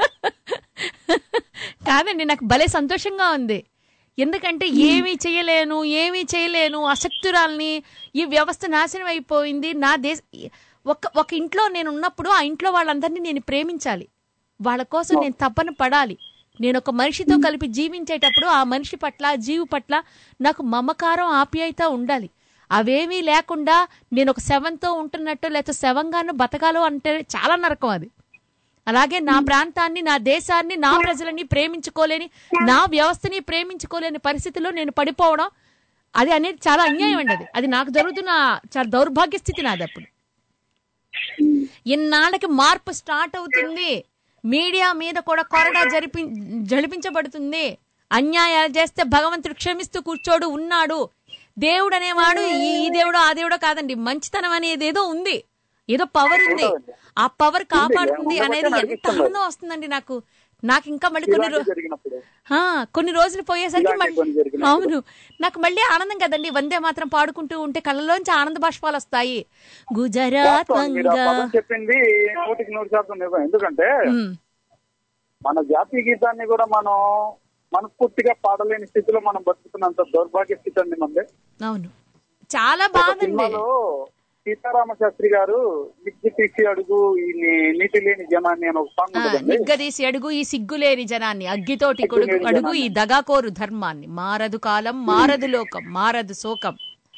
కాదండి నాకు భలే సంతోషంగా ఉంది ఎందుకంటే ఏమీ చేయలేను ఏమీ చేయలేను అశక్తురాల్ని ఈ వ్యవస్థ నాశనం అయిపోయింది నా దేశ ఒక ఒక ఇంట్లో నేను ఉన్నప్పుడు ఆ ఇంట్లో వాళ్ళందరినీ నేను ప్రేమించాలి వాళ్ళ కోసం నేను తప్పన పడాలి నేను ఒక మనిషితో కలిపి జీవించేటప్పుడు ఆ మనిషి పట్ల ఆ జీవి పట్ల నాకు మమకారం ఆప్యాయత ఉండాలి అవేమీ లేకుండా నేను ఒక శవంతో ఉంటున్నట్టు లేకపోతే శవంగాను బతకాలో అంటే చాలా నరకం అది అలాగే నా ప్రాంతాన్ని నా దేశాన్ని నా ప్రజలని ప్రేమించుకోలేని నా వ్యవస్థని ప్రేమించుకోలేని పరిస్థితిలో నేను పడిపోవడం అది అనేది చాలా అన్యాయం అండి అది అది నాకు జరుగుతున్న చాలా దౌర్భాగ్య స్థితి నాది అప్పుడు ఇన్నాళ్ళకి మార్పు స్టార్ట్ అవుతుంది మీడియా మీద కూడా కొరడా జరిపి జడిపించబడుతుంది అన్యాయాలు చేస్తే భగవంతుడు క్షమిస్తూ కూర్చోడు ఉన్నాడు దేవుడు అనేవాడు ఈ ఈ దేవుడు ఆ దేవుడో కాదండి మంచితనం అనేది ఏదో ఉంది ఏదో పవర్ ఉంది ఆ పవర్ కాపాడుతుంది అనేది ఎంత ఆనందం వస్తుందండి నాకు నాకు ఇంకా మళ్ళీ కొన్ని రో- ఇలాంటివి జరిగినప్పుడు ఆ, కొన్ని రోజులు పోయేసరికి ఇలాంటి మళ్ళీ కొన్ని జరిగినప్పుడు. అవును నాకు మళ్ళీ ఆనందం కదండి వందే మాత్రం పాడుకుంటూ ఉంటే కళ్ళలోంచి ఆనంద బాష్పాలు వస్తాయి గుజరాత్ వాస్తవం, మీరు ఆ వంగా పదం చెప్పింది నూటికి నూరు శాతం నిజం ఎందుకంటే ఉమ్, మన జాతీయ గీతాన్ని కూడా మనం మనస్ఫూర్తిగా పాడలేని స్థితిలో మనం బతుకుతున్నంత దౌర్భాగ్య స్థితి అండి మంది అవును చాలా ఒక బాగుంది సినిమాలో సీతారామ శాస్త్రి గారు నిగ్గు తీసి అడుగు ఈ నీ- నీతి లేని జనాన్ని అని ఒక సాంగ్ ఆ, ఉంటుందండి నిగ్గదీసి అడుగు ఈ సిగ్గులేని జనాన్ని అగ్గితోటి కొడుకు సిగ్గులేని అడుగు ఈ జనాన్ని. దగాకోరు ధర్మాన్ని మారదు కాలం మారదు లోకం మారదు శోకం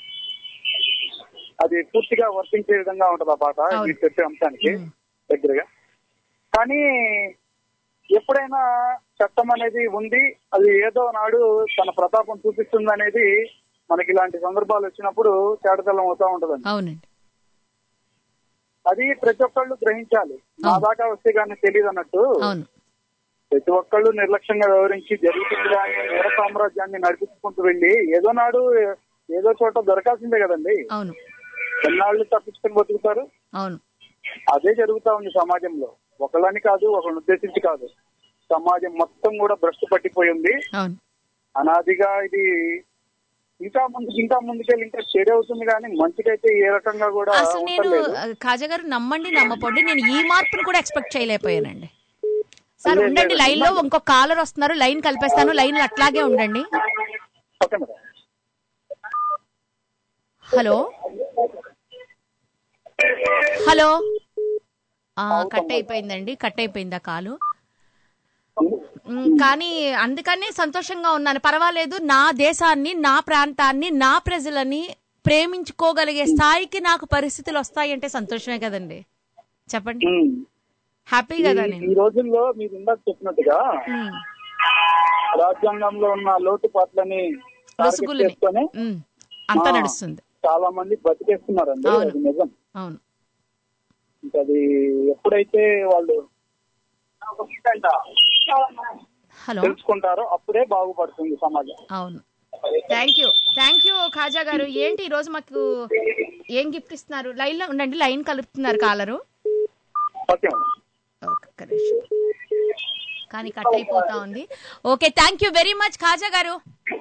అది పూర్తిగా వర్తించే విధంగా ఉంటది ఆ పాట అవును. మీరు చెప్పే అంశానికి దగ్గరగా కానీ ఎప్పుడైనా చట్టం అనేది ఉంది అది ఏదో నాడు తన ప్రతాపం చూపిస్తుంది అనేది మనకి ఇలాంటి సందర్భాలు వచ్చినప్పుడు తేటతెల్లం అవుతా ఉంటదండి అవునండి అది ప్రతి ఒక్కళ్ళు గ్రహించాలి నా దాకా వస్తే కానీ తెలియదు అన్నట్టు అవును ప్రతి ఒక్కళ్ళు నిర్లక్ష్యంగా వ్యవహరించి జరుగుతుంది కానీ నేర సామ్రాజ్యాన్ని నడిపించుకుంటూ వెళ్ళి ఏదో నాడు ఏదో చోట దొరకాల్సిందే కదండి అవును ఎన్నాళ్ళు తప్పించుకొని బతుకుతారు అవును అదే జరుగుతా ఉంది సమాజంలో ఒకళ్ళని కాదు ఒకళ్ళని ఉద్దేశించి కాదు సమాజం మొత్తం కూడా భ్రష్టు పట్టిపోయింది అవును అనాదిగా ఇది ఇంకా ముందుకు ఇంకా ముందుకెళ్ళి ఇంకా చెడు అవుతుంది కానీ మంచికైతే ఏ రకంగా కూడా అసలు నేను ఉండలేదు ఆ, ఖాజా గారు నమ్మండి నమ్మపోండి నేను ఈ మార్పును కూడా ఎక్స్పెక్ట్ చేయలేకపోయానండి సార్ లేదు, ఉండండి లేదు. లైన్ లో ఇంకో కాలర్ వస్తున్నారు లైన్ కలిపేస్తాను లైన్ అట్లాగే ఉండండి ఓకే మేడం హలో హలో ఆ, కట్ అయిపోయిందండి కట్ అయిపోయింది ఆ కాలు మ్, కానీ అందుకని సంతోషంగా ఉన్నాను పర్వాలేదు నా దేశాన్ని నా ప్రాంతాన్ని నా ప్రజలని ప్రేమించుకోగలిగే స్థాయికి నాకు పరిస్థితులు వస్తాయంటే సంతోషమే కదండి చెప్పండి హ్యాపీ కదా ఈ- నేను ఈ రోజుల్లో మీరు ఇందాక చెప్పినట్టుగా మ్, రాజ్యాంగంలో ఉన్న లోటుపాట్లని టార్గెట్ లొసుగులని. చేసుకొని మ్, అంతా ఆ, నడుస్తుంది చాలా మంది బతికేస్తున్నారండి అవును. అది నిజం అవును ఇంకా అది ఎప్పుడైతే వాళ్ళు హలో తెలుసుకుంటారో అప్పుడే బాగుపడుతుంది సమాజం అవును thank you thank you Khaja గారు ఏంటి ఈ రోజు మాకు ఏం గిఫ్ట్ ఇస్తున్నారు లైన్ లో ఉండండి లైన్ కలుపుతున్నారు కాలరు ఓకే ఒక్క నిమిషం. కానీ కట్ అయిపోతా ఉంది okay thank you very much Khaja గారు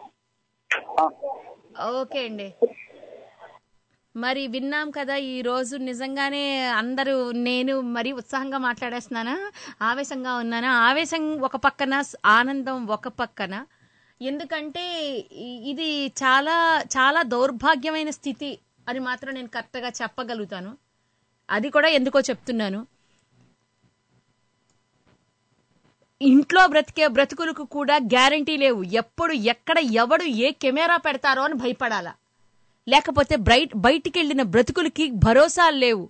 ఓకే అండి మరి విన్నాం కదా ఈ రోజు నిజంగానే అందరూ నేను మరీ ఉత్సాహంగా మాట్లాడేస్తున్నానా ఆవేశంగా ఉన్నానా ఆవేశం ఒక పక్కన ఆనందం ఒక పక్కన ఎందుకంటే ఇ- ఇది చాలా చాలా దౌర్భాగ్యమైన స్థితి అని మాత్రం నేను కరెక్ట్గా చెప్పగలుగుతాను అది కూడా ఎందుకో చెప్తున్నాను ఇంట్లో బ్రతికే బ్రతుకులకు కూడా గ్యారంటీ లేవు ఎప్పుడు ఎక్కడ ఎవడు ఏ కెమెరా పెడతారో అని భయపడాలా లేకపోతే బ్రైట్ బయటికి వెళ్ళిన బ్రతుకులకి భరోసా లేవు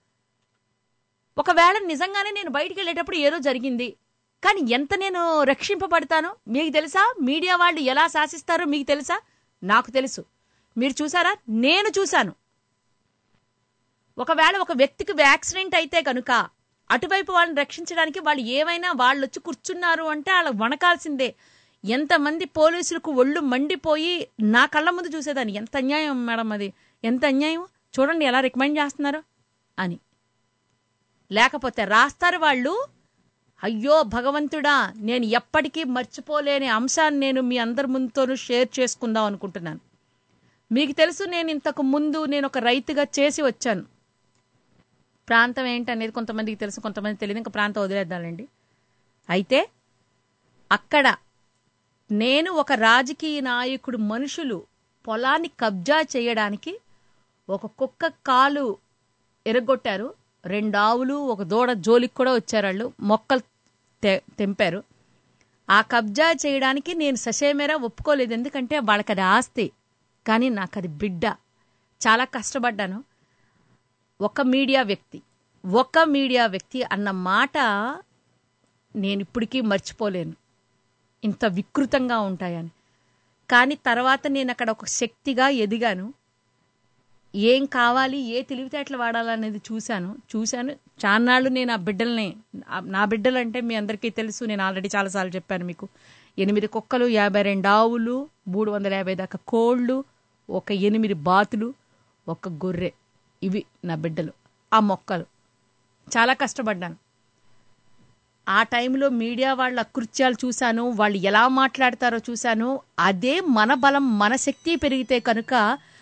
ఒకవేళ నిజంగానే నేను బయటికి వెళ్ళేటప్పుడు ఏదో జరిగింది కానీ ఎంత నేను రక్షింపబడతానో మీకు తెలుసా మీడియా వాళ్ళు ఎలా శాసిస్తారో మీకు తెలుసా నాకు తెలుసు మీరు చూసారా నేను చూశాను ఒకవేళ ఒక వ్యక్తికి యాక్సిడెంట్ అయితే కనుక అటువైపు వాళ్ళని రక్షించడానికి వాళ్ళు ఏమైనా వాళ్ళు వచ్చి కూర్చున్నారు అంటే వాళ్ళకి వణకాల్సిందే ఎంతమంది పోలీసులకు ఒళ్ళు మండిపోయి నా కళ్ళ ముందు చూసేదాన్ని ఎంత అన్యాయం మేడం అది ఎంత అన్యాయం చూడండి ఎలా రికమెండ్ చేస్తున్నారు అని లేకపోతే రాస్తారు వాళ్ళు అయ్యో భగవంతుడా నేను ఎప్పటికీ మర్చిపోలేని అంశాన్ని నేను మీ అందరి ముందుతోనూ షేర్ చేసుకుందాం అనుకుంటున్నాను మీకు తెలుసు నేను ఇంతకు ముందు నేను ఒక రైతుగా చేసి వచ్చాను ప్రాంతం ఏంటనేది కొంతమందికి తెలుసు కొంతమంది తెలియదు ఇంకా ప్రాంతం వదిలేద్దామండి అయితే అక్కడ నేను ఒక రాజకీయ నాయకుడు మనుషులు పొలాన్ని కబ్జా చేయడానికి ఒక కుక్క కాలు ఎరగొట్టారు రెండు ఆవులు ఒక దూడ జోలికి కూడా వచ్చారు వాళ్ళు మొక్కలు తె తెంపారు ఆ కబ్జా చేయడానికి నేను ససేమేరా ఒప్పుకోలేదు ఎందుకంటే వాళ్ళకి అది ఆస్తి కానీ నాకు అది బిడ్డ చాలా కష్టపడ్డాను ఒక మీడియా వ్యక్తి ఒక మీడియా వ్యక్తి అన్న మాట నేను ఇప్పటికీ మర్చిపోలేను ఇంత వికృతంగా ఉంటాయని కానీ తర్వాత నేను అక్కడ ఒక శక్తిగా ఎదిగాను ఏం కావాలి ఏ తెలివితేటలు వాడాలనేది చూశాను చూశాను చాన్నాళ్ళు నేను ఆ బిడ్డల్ని ఆ- నా బిడ్డలు అంటే మీ అందరికీ తెలుసు నేను ఆల్రెడీ చాలాసార్లు చెప్పాను మీకు ఎనిమిది కుక్కలు యాభై రెండు ఆవులు మూడు వందల యాభై దాకా కోళ్ళు ఒక ఎనిమిది బాతులు ఒక గొర్రె ఇవి నా బిడ్డలు ఆ మొక్కలు చాలా కష్టపడ్డాను ఆ టైంలో మీడియా వాళ్ళ అకృత్యాలు చూశాను వాళ్ళు ఎలా మాట్లాడతారో చూశాను అదే మన బలం మన శక్తి పెరిగితే కనుక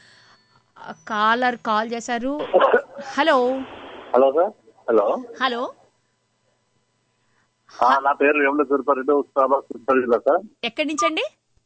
కాలర్ కాల్ చేశారు hello hello sir hello hello ఆ, నా పేరు వేముల తిరుపతి ఉస్తాబాద్ తిరుపతి జిల్లా సార్ ఎక్కడి నుంచండి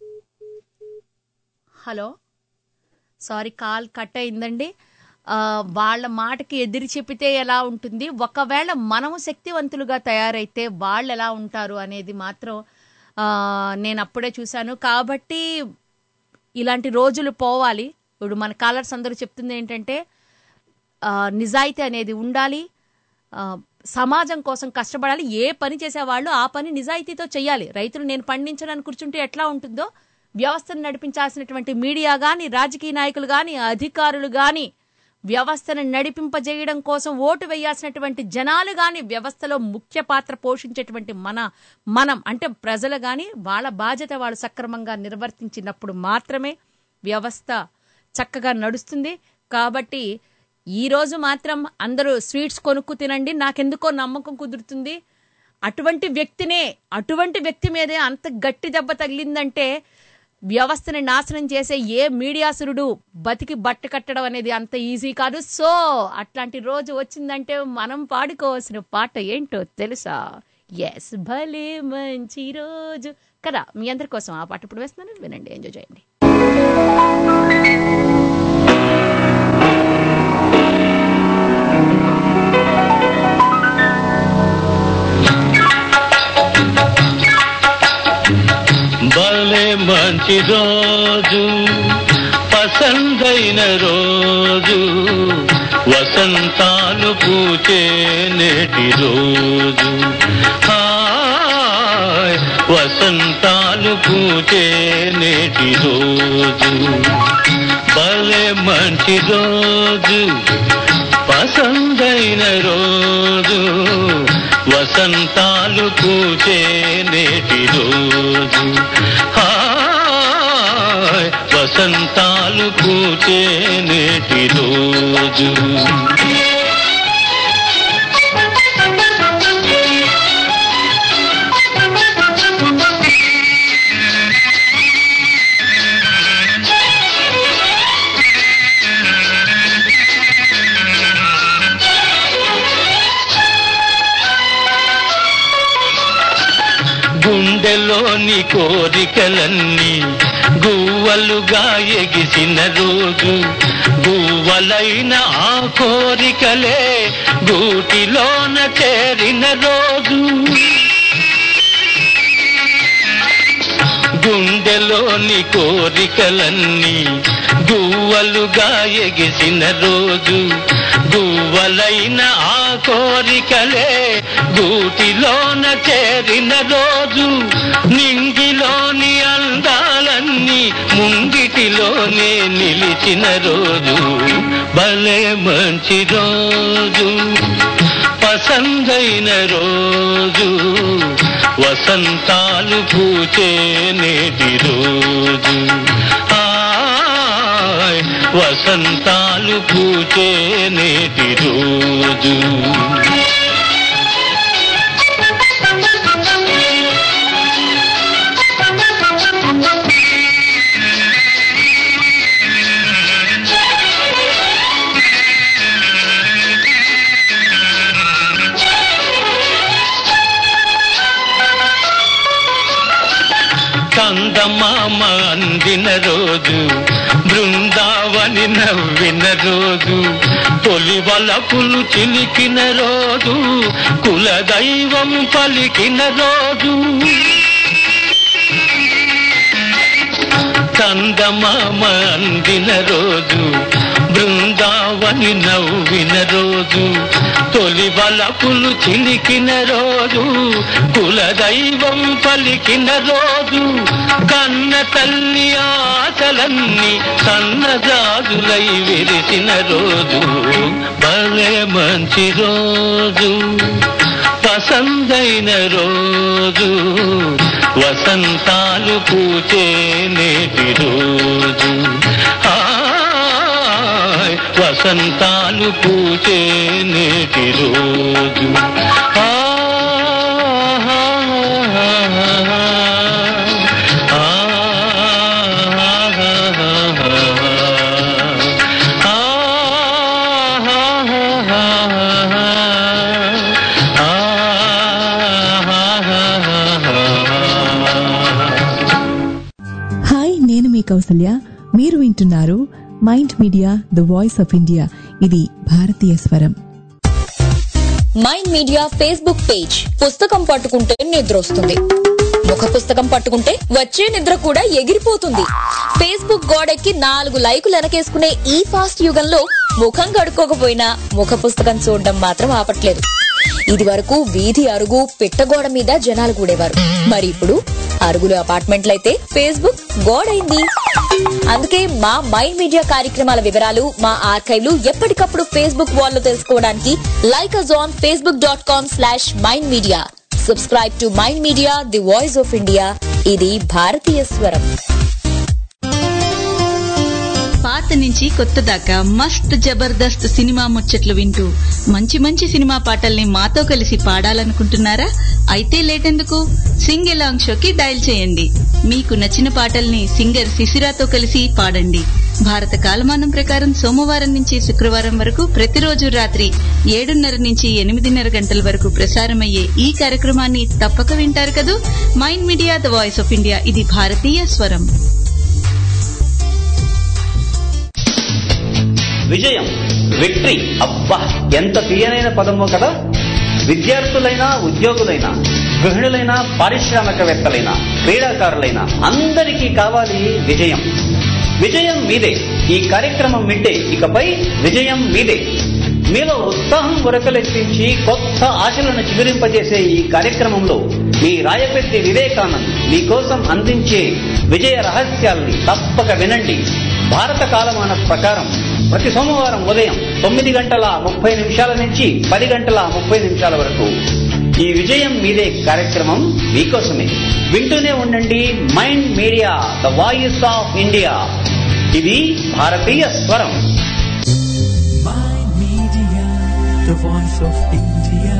హలో సారీ కాల్ కట్ అయిందండి ఆ, వాళ్ళ మాటకి ఎదిరి చెప్పితే ఎలా ఉంటుంది ఒకవేళ మనము శక్తివంతులుగా తయారైతే వాళ్ళు ఎలా ఉంటారు అనేది మాత్రం ఆ, నేను అప్పుడే చూశాను కాబట్టి ఇలాంటి రోజులు పోవాలి ఇప్పుడు మన కాలర్స్ అందరూ చెప్తుంది ఏంటంటే ఆ, నిజాయితీ అనేది ఉండాలి ఆ, సమాజం కోసం కష్టపడాలి ఏ పని చేసేవాళ్ళు ఆ పని నిజాయితీతో చేయాలి రైతులు నేను పండించడానికి కూర్చుంటే ఎట్లా ఉంటుందో వ్యవస్థను నడిపించాల్సినటువంటి మీడియా కానీ రాజకీయ నాయకులు కానీ అధికారులు కానీ వ్యవస్థను నడిపింపజేయడం కోసం ఓటు వేయాల్సినటువంటి జనాలు కానీ వ్యవస్థలో ముఖ్య పాత్ర పోషించేటువంటి మన మనం అంటే ప్రజలు కానీ వాళ్ళ బాధ్యత వాళ్ళు సక్రమంగా నిర్వర్తించినప్పుడు మాత్రమే వ్యవస్థ చక్కగా నడుస్తుంది కాబట్టి ఈ రోజు మాత్రం అందరూ స్వీట్స్ కొనుక్కు తినండి నాకెందుకో నమ్మకం కుదురుతుంది అటువంటి వ్యక్తినే అటువంటి వ్యక్తి మీదే అంత గట్టి దెబ్బ తగిలిందంటే వ్యవస్థని నాశనం చేసే ఏ మీడియాసురుడు బతికి బట్ట కట్టడం అనేది అంత ఈజీ కాదు సో అట్లాంటి రోజు వచ్చిందంటే మనం పాడుకోవాల్సిన పాట ఏంటో తెలుసా ఎస్ భలే మంచి రోజు కదా మీ అందరి కోసం ఆ పాట ఇప్పుడు వేస్తున్నాను వినండి ఎంజాయ్ చేయండి భలే మంచి రోజు పసందైన రోజు వసంతాలు పూచే నేటి రోజు హాయ్ వసంతాలు పూచే నేటి రోజు భలే మంచి రోజు పసందైన రోజు వసంతాలు పూచే నేటి రోజు హాయ్ వసంతాలు పూచే నేటి రోజు గుండెలోని కోరికలన్నీ గువ్వలుగా ఎగిసిన రోజు గువ్వలైన ఆ కోరికలే గూటిలోన చేరిన రోజు గుండెలోని కోరికలన్నీ గువ్వలుగా ఎగిసిన రోజు గువ్వలైన ఆ కోరికలే గూటిలోన చేరిన రోజు నింగిలోని అందాలన్నీ ముంగిటిలోనే నిలిచిన రోజు భలే మంచి రోజు పసందైన రోజు వసంతాలు పూచే నేటి రోజు ఆయ్ వసంతాలు పూచే నేటి రోజు కందమామ అందిన రోజు బృందావని నవ్విన రోజు తొలి వలపులు చిలికిన రోజు కులదైవం పలికిన రోజు కందమామ అందిన రోజు బృందావని నవ్విన రోజు తొలి వలపులు చిలికిన రోజు కులదైవం పలికిన రోజు కన్న తల్లి ఆశలన్నీ సన్నజాజులై విరిసిన రోజు భలే మంచి రోజు పసందైన రోజు వసంతాలు పూచే నేటి రోజు ఆయ్ వసంతాలు పూచే నేటి రోజు ఆ హాయ్ నేను మీ కౌసల్య మీరు వింటున్నారు mind media the voice of India ఇది భారతీయ స్వరం మైండ్ మీడియా ఫేస్బుక్ పేజ్ పుస్తకం పట్టుకుంటే నిద్ర వస్తుంది ముఖ పుస్తకం పట్టుకుంటే వచ్చే నిద్ర కూడా ఎగిరిపోతుంది ఫేస్బుక్ గోడెక్కి నాలుగు లైకులు వెనకేసుకునే ఈ ఫాస్ట్ యుగంలో ముఖం కడుక్కోకపోయినా ముఖ పుస్తకం చూడడం మాత్రం ఆపట్లేదు ఇది వరకు వీధి అరుగు పిట్టగోడ మీద జనాలు కూడేవారు మరి ఇప్పుడు అరుగులు అపార్ట్మెంట్లయితే ఫేస్బుక్ గోడైంది అందుకే మా మైండ్ మీడియా కార్యక్రమాల వివరాలు మా ఆర్కైవ్లు ఎప్పటికప్పుడు ఫేస్బుక్ వాల్లో తెలుసుకోవడానికి like us on Facebook dot com slash mind media subscribe to mind media the voice of India ఇది భారతీయ స్వరం పాత నుంచి కొత్త దాకా మస్త్ జబర్దస్త్ సినిమా ముచ్చట్లు వింటూ మంచి మంచి సినిమా పాటల్ని మాతో కలిసి పాడాలనుకుంటున్నారా అయితే లేటెందుకు సింగ్ ఎలాంగ్ షోకి డయల్ చేయండి మీకు నచ్చిన పాటల్ని సింగర్ శిశిరాతో కలిసి పాడండి భారత కాలమానం ప్రకారం సోమవారం నుంచి శుక్రవారం వరకు ప్రతిరోజు రాత్రి ఏడున్నర నుంచి ఎనిమిదిన్నర గంటల వరకు ప్రసారమయ్యే ఈ కార్యక్రమాన్ని తప్పక వింటారు కదూ mind media the voice of India ఇది భారతీయ స్వరం విజయం విక్టరీ అబ్బా ఎంత తీయనైన పదమో కదా విద్యార్థులైనా ఉద్యోగులైనా గృహిణులైనా పారిశ్రామికవేత్తలైనా క్రీడాకారులైనా అందరికీ కావాలి విజయం విజయం మీదే ఈ కార్యక్రమం వింటే ఇకపై విజయం మీదే మీలో ఉత్సాహం ఉరకలెత్తించి కొత్త ఆశలను చిగురింపజేసే ఈ కార్యక్రమంలో మీ రాయపెట్టి వివేకానంద్ మీకోసం అందించే విజయ రహస్యాల్ని తప్పక వినండి భారత కాలమాన ప్రకారం ప్రతి సోమవారం ఉదయం తొమ్మిది గంటల ముప్పై నిమిషాల నుంచి పది గంటల ముప్పై నిమిషాల వరకు ఈ విజయం మీదే కార్యక్రమం మీకోసమే వింటూనే ఉండండి mind media the voice of India ఇది భారతీయ స్వరం the voice of India.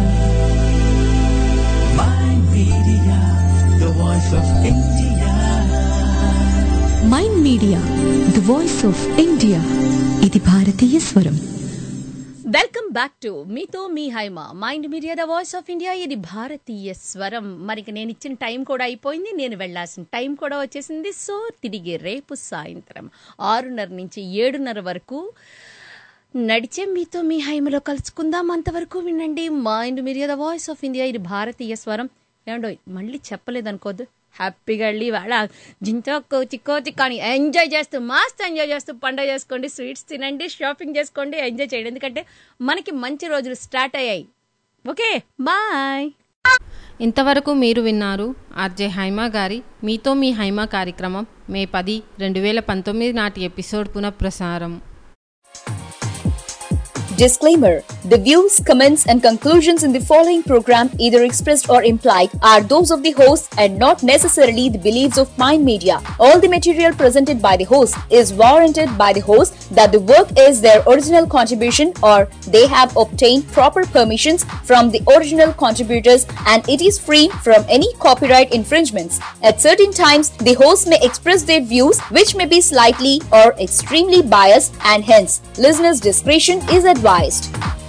My media, the voice of India. Mind media the voice of India ఇది భారతీయ స్వరం వెల్కమ్ బ్యాక్ టు మీతో మీ Haima mind media the voice of India ఇది భారతీయ స్వరం మరి నేను ఇచ్చిన టైం కూడా అయిపోయింది నేను వెళ్లాల్సిన టైం కూడా వచ్చేసింది సో తిరిగి రేపు సాయంత్రం ఆరున్నర నుంచి ఏడున్నర వరకు నడిచే మీతో మీ హైమలో కలుసుకుందాం అంతవరకు వినండి mind media the voice of India ఇది భారతీయ స్వరం ఏమండో మళ్ళీ చెప్పలేదు అనుకోద్దు హ్యాపీగా వెళ్ళి వాళ్ళ జించోకు చిక్కోచి కానీ ఎంజాయ్ చేస్తూ మస్త్ ఎంజాయ్ చేస్తూ పండుగ చేసుకోండి స్వీట్స్ తినండి షాపింగ్ చేసుకోండి ఎంజాయ్ చేయండి ఎందుకంటే మనకి మంచి రోజులు స్టార్ట్ అయ్యాయి ఓకే బాయ్ ఇంతవరకు మీరు విన్నారు ఆర్జే హైమా గారి మీతో మీ హైమా కార్యక్రమం మే పది రెండు వేల పంతొమ్మిది నాటి ఎపిసోడ్ పునఃప్రసారం Disclaimer The views, comments, and conclusions in the following program, either expressed or implied, are those of the host and not necessarily the beliefs of Mind Media. All the material presented by the host is warranted by the host that the work is their original contribution or they have obtained proper permissions from the original contributors and it is free from any copyright infringements. At certain times, the host may express their views which may be slightly or extremely biased and hence listeners' discretion is advised.